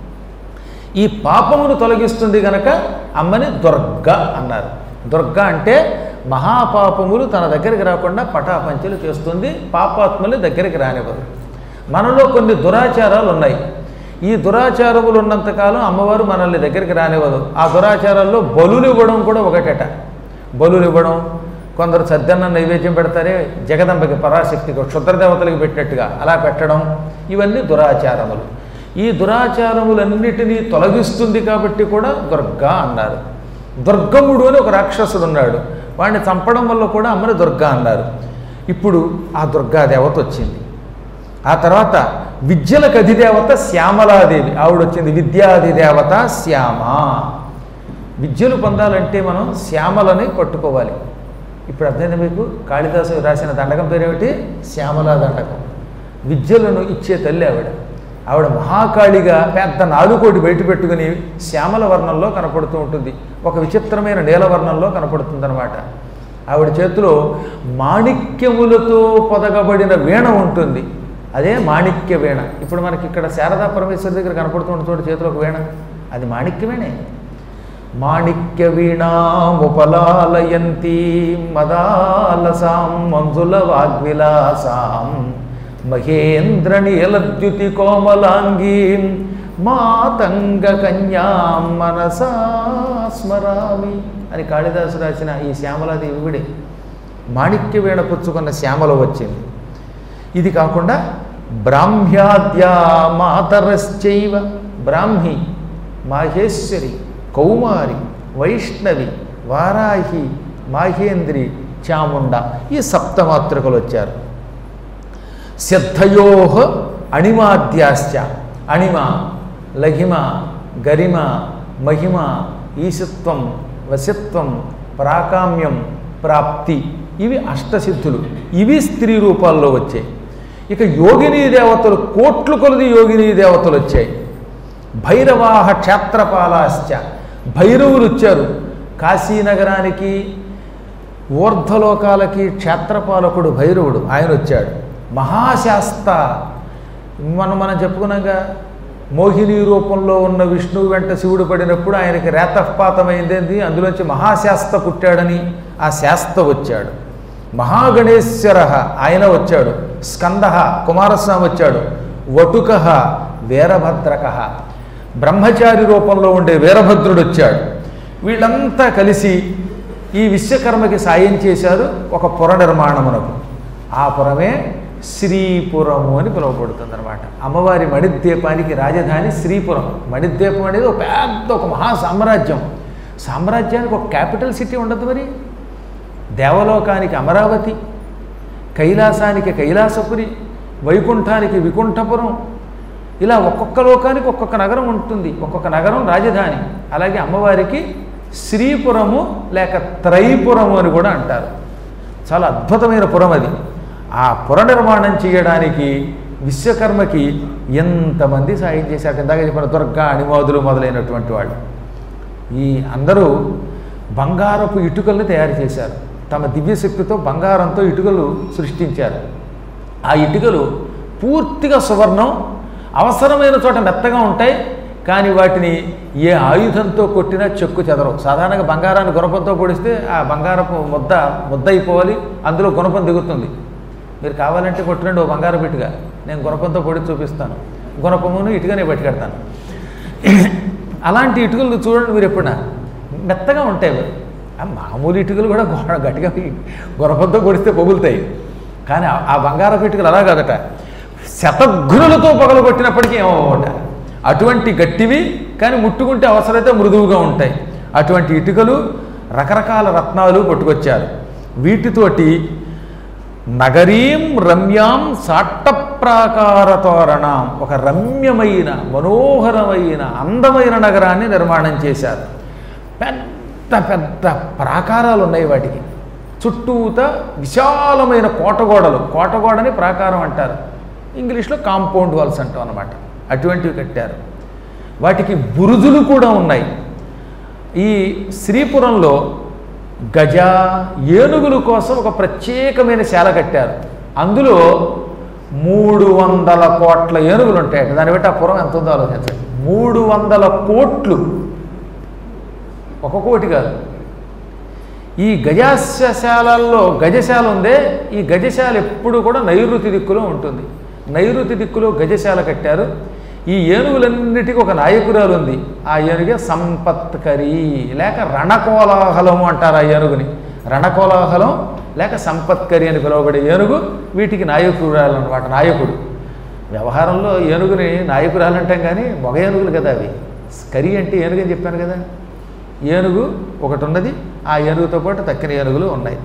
ఈ పాపమును తొలగిస్తుంది గనక అమ్మని దుర్గా అన్నారు దుర్గా అంటే మహాపాపములు తన దగ్గరికి రాకుండా పటాపంచలు చేస్తుంది పాపాత్మలు దగ్గరికి రానివ్వదు మనలో కొన్ని దురాచారాలు ఉన్నాయి ఈ దురాచారములు ఉన్నంతకాలం అమ్మవారు మనల్ని దగ్గరికి రానివ్వదు ఆ దురాచారాల్లో బలులు ఇవ్వడం కూడా ఒకటట బలులు ఇవ్వడం కొందరు సద్దన్న నైవేద్యం పెడతారే జగదంబకి పరాశక్తికి క్షుద్రదేవతలకి పెట్టినట్టుగా అలా పెట్టడం ఇవన్నీ దురాచారములు ఈ దురాచారములన్నిటినీ తొలగిస్తుంది కాబట్టి కూడా దుర్గా అన్నారు దుర్గముడు అని ఒక రాక్షసుడు ఉన్నాడు వాడిని చంపడం వల్ల కూడా అమ్మని దుర్గా అన్నారు ఇప్పుడు ఆ దుర్గా దేవత వచ్చింది ఆ తర్వాత విద్యలకు అధిదేవత శ్యామలాదేవి ఆవిడ వచ్చింది విద్యాధిదేవత శ్యామ విద్యలు పొందాలంటే మనం శ్యామలని పట్టుకోవాలి ఇప్పుడు అర్థమైంది మీకు కాళిదాసు రాసిన దండకం పేరేమిటి శ్యామలా దండకం విద్యలను ఇచ్చే తల్లి ఆవిడ ఆవిడ మహాకాళిగా పెద్ద నాలుకోటి బయట పెట్టుకుని శ్యామల వర్ణంలో కనపడుతూ ఉంటుంది ఒక విచిత్రమైన నీలవర్ణంలో కనపడుతుందన్నమాట ఆవిడ చేతిలో మాణిక్యములతో పొదగబడిన వీణ ఉంటుంది అదే మాణిక్య వీణ ఇప్పుడు మనకి ఇక్కడ శారదా పరమేశ్వరి దగ్గర కనపడుతున్న చోట చేతిలో ఒక వీణ అది మాణిక్యమేనే మాణిక్య వీణాముపలాలయంతి మదాలసాం మంజుల వాగ్విలాసాం మహేంద్ర నీలద్యుతి కోమలాంగీం మాతంగ కన్యాం మనసా స్మరామి అని కాళిదాసు రాసిన ఈ శ్యామలాదేవి విడే మాణిక్య వీణ పుచ్చుకున్న శ్యామల వచ్చింది ఇది కాకుండా బ్రాహ్మ్యాద్యా మాతరశ్చైవ బ్రాహ్మి మాహేశ్వరి కౌమారి వైష్ణవి వారాహి మాహేంద్రి చాముండ ఈ సప్తమాతృకలు వచ్చారు సిద్ధయో అణిమాద్యాశ్చ అణిమ లఘిమ గరిమ మహిమ ఈశత్వం వశత్వం ప్రాకామ్యం ప్రాప్తి ఇవి అష్టసిద్ధులు ఇవి స్త్రీ రూపాల్లో వచ్చాయి ఇక యోగినీ దేవతలు కోట్లు కొలది యోగినీ దేవతలు వచ్చాయి భైరవాహ క్షేత్రపాలాశ్చ భైరవులు వచ్చారు కాశీనగరానికి ఊర్ధ్వలోకాలకి క్షేత్రపాలకుడు భైరవుడు ఆయన వచ్చాడు మహాశాస్త మనం మనం చెప్పుకున్నాగా మోహిని రూపంలో ఉన్న విష్ణువు వెంట శివుడు పడినప్పుడు ఆయనకి రేతపాతమైందేంది అందులోంచి మహాశాస్త పుట్టాడని ఆ శాస్త వచ్చాడు మహాగణేశ్వర ఆయన వచ్చాడు స్కంద కుమారస్వామి వచ్చాడు వటుక వీరభద్రక బ్రహ్మచారి రూపంలో ఉండే వీరభద్రుడు వచ్చాడు వీళ్ళంతా కలిసి ఈ విశ్వకర్మకి సాయం చేశారు ఒక పుర నిర్మాణమునకు ఆ పురమే శ్రీపురము అని పిలువబడుతుంది అనమాట అమ్మవారి మణిద్వీపానికి రాజధాని శ్రీపురం మణిద్వీపం అనేది ఒక పెద్ద ఒక మహా సామ్రాజ్యం సామ్రాజ్యానికి ఒక క్యాపిటల్ సిటీ ఉండదు మరి దేవలోకానికి అమరావతి కైలాసానికి కైలాసపురి వైకుంఠానికి వికుంఠపురం ఇలా ఒక్కొక్క లోకానికి ఒక్కొక్క నగరం ఉంటుంది ఒక్కొక్క నగరం రాజధాని అలాగే అమ్మవారికి శ్రీపురము లేక త్రైపురము అని కూడా అంటారు చాలా అద్భుతమైన పురం అది ఆ పుర నిర్మాణం చేయడానికి విశ్వకర్మకి ఎంతమంది సాయం చేశారు ఇందాక చెప్పిన దుర్గా అణిమాదులు మొదలైనటువంటి వాళ్ళు ఈ అందరూ బంగారపు ఇటుకల్ని తయారు చేశారు తమ దివ్యశక్తితో బంగారంతో ఇటుకలు సృష్టించారు ఆ ఇటుకలు పూర్తిగా సువర్ణం అవసరమైన చోట మెత్తగా ఉంటాయి కానీ వాటిని ఏ ఆయుధంతో కొట్టినా చెక్కు చెదరవు సాధారణంగా బంగారాన్ని గుణపంతో పొడిస్తే ఆ బంగారపు ముద్ద ముద్ద అయిపోవాలి అందులో గుణపం దిగుతుంది మీరు కావాలంటే కొట్టురండి ఓ బంగారం ఇటుగా నేను గుణపంతో పొడి చూపిస్తాను గుణపమును ఇటుకనే పట్టుకెడతాను అలాంటి ఇటుకలు చూడండి మీరు ఎప్పుడన్నా మెత్తగా ఉంటాయి అవి. ఆ మామూలు ఇటుకలు కూడా గొ- గట్టిగా గుణపంతో పొడిస్తే పొగులుతాయి కానీ ఆ- ఆ బంగారపు ఇటుకలు అలా కాదట శతఘ్నులతో పగలగొట్టినప్పటికీ ఏమవుట అటువంటి గట్టివి కానీ ముట్టుకుంటే అవసరమైతే మృదువుగా ఉంటాయి అటువంటి ఇటుకలు రకరకాల రత్నాలు పట్టుకొచ్చారు వీటితోటి నగరీం రమ్యాం సాట్టప్రాకార తోరణం ఒక రమ్యమైన మనోహరమైన అందమైన నగరాన్ని నిర్మాణం చేశారు పెద్ద పెద్ద ప్రాకారాలు ఉన్నాయి వాటికి చుట్టూత విశాలమైన కోటగోడలు కోటగోడని ప్రాకారం అంటారు ఇంగ్లీష్లో కాంపౌండ్ వాల్స్ అంటాం అనమాట అటువంటివి కట్టారు వాటికి బురుజులు కూడా ఉన్నాయి ఈ శ్రీపురంలో గజ ఏనుగుల కోసం ఒక ప్రత్యేకమైన శాల కట్టారు అందులో మూడు వందల కోట్ల ఏనుగులు ఉంటాయట దాన్ని బట్టి ఆ పురం ఎంత ఉందో ఆలోచించండి మూడు వందల కోట్లు ఒక కోటి కాదు ఈ గజశాలలో గజశాల ఉందే ఈ గజశాల ఎప్పుడు కూడా నైరుతి దిక్కులో ఉంటుంది నైరుతి దిక్కులో గజశాల కట్టారు ఈ ఏనుగులన్నిటికీ ఒక నాయకురాలు ఉంది ఆ ఏనుగే సంపత్కరి లేక రణకోలాహలము అంటారు ఆ ఏనుగుని రణకోలాహలం లేక సంపత్కరి అని పిలువబడే ఏనుగు వీటికి నాయకురాలు అనమాట నాయకుడు వ్యవహారంలో ఏనుగుని నాయకురాలు అంటాం కానీ మగ ఏనుగులు కదా అవి కరి అంటే ఏనుగు అని చెప్పాను కదా ఏనుగు ఒకటి ఉన్నది ఆ ఏనుగుతో పాటు తక్కిన ఏనుగులు ఉన్నాయి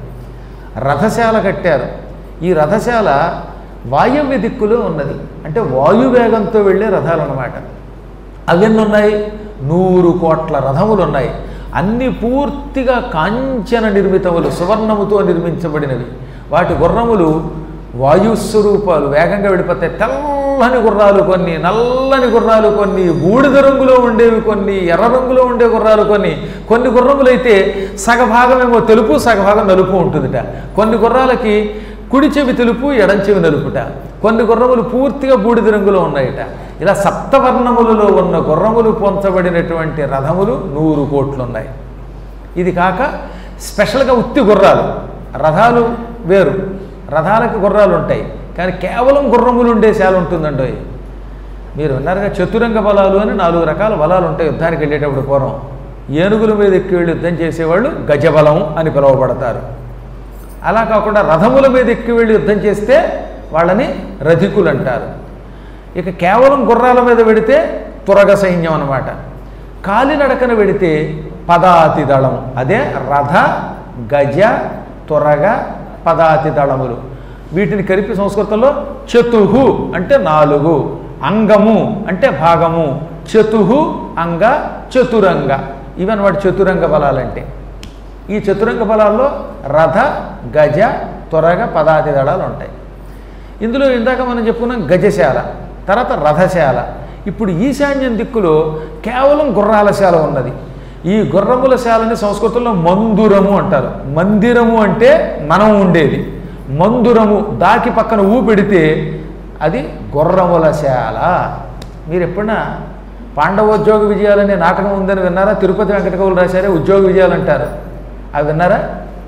రథశాల కట్టారు ఈ రథశాల వాయవ్య దిక్కులో ఉన్నది అంటే వాయువేగంతో వెళ్ళే రథాలు అన్నమాట అవెన్ని ఉన్నాయి నూరు కోట్ల రథములు ఉన్నాయి అన్ని పూర్తిగా కాంచన నిర్మితములు సువర్ణముతో నిర్మించబడినవి వాటి గుర్రములు వాయుస్వరూపాలు వేగంగా వెళ్ళిపోతాయి తెల్లని గుర్రాలు కొన్ని నల్లని గుర్రాలు కొన్ని బూడిద రంగులో ఉండేవి కొన్ని ఎర్ర రంగులో ఉండే గుర్రాలు కొన్ని కొన్ని గుర్రములు అయితే సగభాగమేమో తెలుపు సగభాగం నలుపు ఉంటుందిట కొన్ని గుర్రాలకి కుడి చెవి తెలుపు ఎడం చెవి నలుపుట కొన్ని గుర్రములు పూర్తిగా బూడిద రంగులో ఉన్నాయట ఇలా సప్తవర్ణములలో ఉన్న గుర్రములు పొంచబడినటువంటి రథములు నూరు కోట్లు ఉన్నాయి ఇది కాక స్పెషల్గా ఉత్తి గుర్రాలు రథాలు వేరు రథాలకు గుర్రాలు ఉంటాయి కానీ కేవలం గుర్రములు ఉండే శాల ఉంటుందండి మీరు విన్నారుగా చతురంగ బలాలు అని నాలుగు రకాల బలాలు ఉంటాయి యుద్ధానికి వెళ్ళేటప్పుడు పూర్వం ఏనుగుల మీద ఎక్కి వెళ్ళి యుద్ధం చేసేవాళ్ళు గజబలం అని పిలువబడతారు అలా కాకుండా రథముల మీద ఎక్కి వెళ్ళి యుద్ధం చేస్తే వాళ్ళని రధికులు అంటారు ఇక కేవలం గుర్రాల మీద వెడితే తురగ సైన్యం అన్నమాట కాలినడకన వెడితే పదాతి దళం అదే రథ గజ తురగ పదాతి దళములు వీటిని కలిపి సంస్కృతంలో చతుహు అంటే నాలుగు అంగము అంటే భాగము చతుహు అంగ చతురంగ ఇవన్నమాట చతురంగ బలాలంటే ఈ చతురంగ బలాల్లో రథ గజ త్వరగ పదాతి దళాలు ఉంటాయి ఇందులో ఇందాక మనం చెప్పుకున్నాం గజశాల తర్వాత రథశాల ఇప్పుడు ఈశాన్యం దిక్కులో కేవలం గుర్రాల శాల ఉన్నది ఈ గుర్రముల శాలని సంస్కృతంలో మందురము అంటారు మందిరము అంటే మనం ఉండేది మందురము దాకి పక్కన ఊ పెడితే అది గుర్రముల శాల మీరు ఎప్పుడన్నా పాండవోద్యోగ విజయాలనే నాటకం ఉందని విన్నారా తిరుపతి వెంకటకవులు రాశారే ఉద్యోగ విజయాలు అంటారు అవి విన్నారా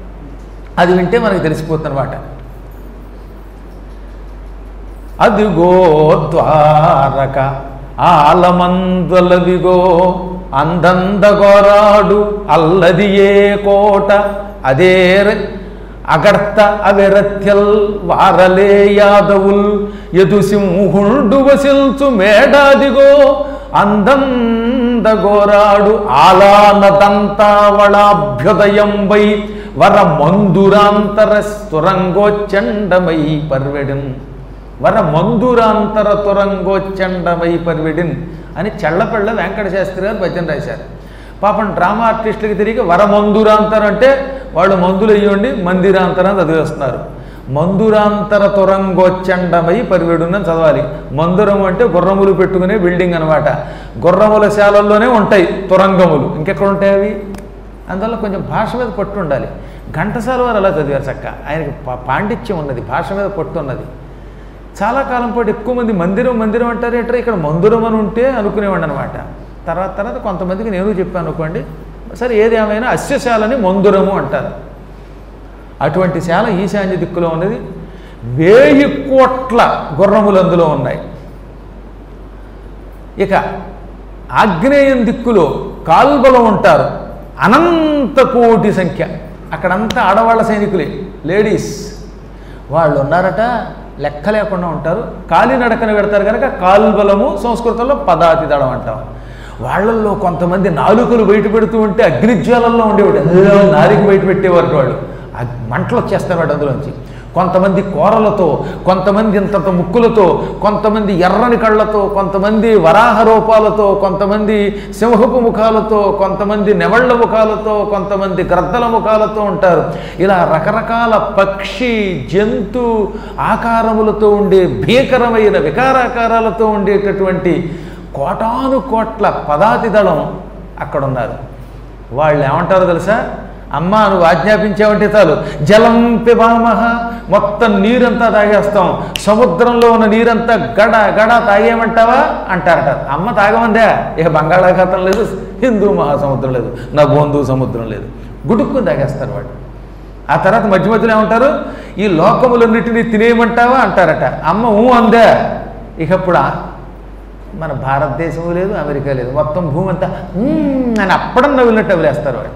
అది వింటే మనకు తెలిసిపోతుందన్నమాట అదిగో ద్వారక ఆలమందులవిగో అందందగోరాడు అల్లది ఏ కోట అదే ర- అగర్త అవిరత్యల్ వారలే యాదవుల్ ఎదు సింహుండు వసిల్చు మేడాదిగో అందందగోరాడు ఆలానదంతావళాభ్యుదయంబై వర మందురాంతర స్తురంగోచ్చండమై పర్వెడిన్ వర మందురాంతర తురంగోచ్చండమై పర్వెడిన్ అని చెళ్ళపెళ్ళ వెంకట శాస్త్రి గారు భజన రాశారు పాపం డ్రామా ఆర్టిస్టులకి తిరిగి వర మందురాంతరం అంటే వాళ్ళు మందులు అయ్యండి మందిరాంతరం చదివేస్తున్నారు మందురాంతర తురంగోచ్చండమై పరివేడునని చదవాలి మందురం అంటే గుర్రములు పెట్టుకునే బిల్డింగ్ అనమాట గుర్రముల శాలల్లోనే ఉంటాయి తురంగములు ఇంకెక్కడ ఉంటాయి అవి అందువల్ల కొంచెం భాష మీద పట్టు ఉండాలి ఘంటసాల వారు అలా చదివారు చక్క ఆయనకి పా- పాండిత్యం ఉన్నది భాష మీద పట్టు ఉన్నది చాలా కాలం పాటు ఎక్కువ మంది మందిరం మందిరం అంటారు ఏంటో ఇక్కడ మందిరం అని ఉంటే అనుకునేవాడు అనమాట తర్వాత తర్వాత కొంతమందికి నేను చెప్పాను అనుకోండి సరే ఏది ఏమైనా అస్యశాలని మందురము అంటారు అటువంటి శాల ఈశాన్య దిక్కులో ఉన్నది వేయి కోట్ల గుర్రములు అందులో ఉన్నాయి ఇక ఆగ్నేయం దిక్కులో కాల్బలం ఉంటారు అనంత కోటి సంఖ్య అక్కడంతా ఆడవాళ్ళ సైనికులే లేడీస్ వాళ్ళు ఉన్నారట లెక్క లేకుండా ఉంటారు కాలినడకన పెడతారు కనుక కాల్బలము సంస్కృతంలో పదాతి దళం అంటాం వాళ్ళల్లో కొంతమంది నాలుకలు బయట పెడుతూ ఉంటే అగ్నిజ్వాలల్లో ఉండేవాడు అందులో నారికి బయట పెట్టేవారు వాళ్ళు ఆ మంటలు వచ్చేస్తారు వాడు అందులోంచి కొంతమంది కోరలతో కొంతమంది ఇంతంత ముక్కులతో కొంతమంది ఎర్రని కళ్ళతో కొంతమంది వరాహ రూపాలతో కొంతమంది సింహపు ముఖాలతో కొంతమంది నెమళ్ళ ముఖాలతో కొంతమంది గ్రద్దల ముఖాలతో ఉంటారు ఇలా రకరకాల పక్షి జంతు ఆకారములతో ఉండే భీకరమైన వికారాకారాలతో ఉండేటటువంటి కోటాను కోట్ల పదాతి దళం అక్కడ ఉన్నారు వాళ్ళు ఏమంటారో తెలుసా అమ్మా నువ్వు ఆజ్ఞాపించావంటే చాలు జలం పిబామహ మొత్తం నీరంతా తాగేస్తాం సముద్రంలో ఉన్న నీరంతా గడ గడ తాగేయమంటావా అంటారట అమ్మ తాగమందా ఇక బంగాళాఖాతం లేదు హిందూ మహాసముద్రం లేదు నా బోందు సముద్రం లేదు గుడుక్కుని తాగేస్తారు వాడు ఆ తర్వాత మధ్య మధ్యలో ఏమంటారు ఈ లోకములన్నిటినీ తినేయమంటావా అంటారట అమ్మ ఊ అందా ఇక ఇప్పుడు ఆ- మన భారతదేశం లేదు అమెరికా లేదు మొత్తం భూమి అంతా "మ్మ్" అని అప్పడం నవ్వినట్టు వదిలేస్తారు వాడు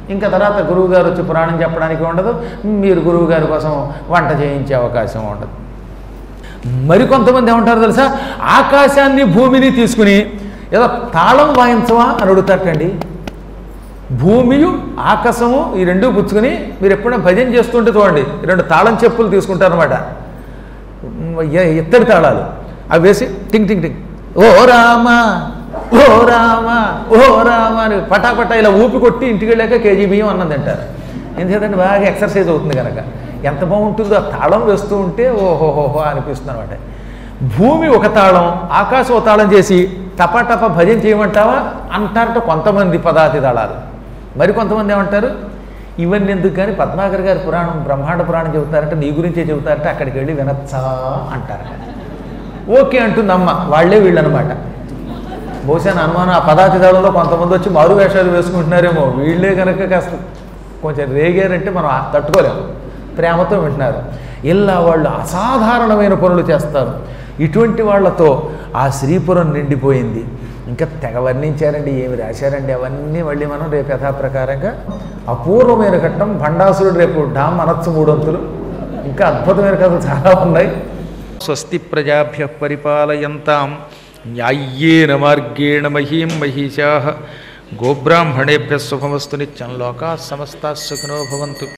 ఇంకా తర్వాత గురువు గారు వచ్చి పురాణం చెప్పడానికి ఉండదు మీరు గురువు గారి కోసం వంట చేయించే అవకాశం ఉండదు మరికొంతమంది ఏమంటారు తెలుసా ఆకాశాన్ని భూమిని తీసుకుని ఏదో తాళం వాయించవా అని అడుగుతారటండి భూమియు ఆకాశము ఈ రెండు పుచ్చుకొని మీరు ఎప్పుడైనా భజన చేస్తుంటే చూడండి రెండు తాళం చెప్పులు తీసుకుంటారనమాట ఇత్తడి తాళాలు అవి వేసి టింగ్ టింగ్ టింగ్ ఓ రామ ఓ రామ ఓ రామ అని పటాపటా ఇలా ఊపి కొట్టి ఇంటికి వెళ్ళాక కేజీ బియ్యం అన్నం తింటారు ఎందుకంటే బాగా ఎక్సర్సైజ్ అవుతుంది కనుక ఎంత బాగుంటుందో ఆ తాళం వేస్తూ ఉంటే ఓహోహోహో అనిపిస్తుంది అనమాట భూమి ఒక తాళం ఆకాశం ఒక తాళం చేసి టపాటపా భజన చేయమంటావా అంటారట కొంతమంది పదాతి దళాలు మరి కొంతమంది ఏమంటారు ఇవన్నీ ఎందుకు కానీ పద్మాకర్ గారి పురాణం బ్రహ్మాండ పురాణం చెబుతారంటే నీ గురించే చెబుతారంటే అక్కడికి వెళ్ళి వినచ్చా అంటారు ఓకే అంటుంది అమ్మ వాళ్ళే వీళ్ళనమాట బహుశా నా అనుమానం ఆ పదాతి దళంలో కొంతమంది వచ్చి మారు వేషాలు వేసుకుంటున్నారేమో వీళ్ళే కనుక కాస్త కొంచెం రేగారంటే మనం ఆ- తట్టుకోలేము ప్రేమతో వింటున్నారు ఇలా వాళ్ళు అసాధారణమైన పనులు చేస్తారు ఇటువంటి వాళ్ళతో ఆ శ్రీపురం నిండిపోయింది ఇంకా తెగ వర్ణించారండి ఏమి రాశారండి అవన్నీ మళ్ళీ మనం రేపు యథాప్రకారంగా అపూర్వమైన ఘట్టం భండాసురుడు రేపు డామ్ అనొచ్చు మూడొంతులు ఇంకా అద్భుతమైన కథలు చాలా ఉన్నాయి స్వస్తి ప్రజాభ్య పరిపాలయంతాం న్యాయ్యేన మార్గేణ మహీం మహిషా గోబ్రాహ్మణేభ్య శుభమస్తు నిత్యం లోకా సమస్తా సుఖినో భవంతు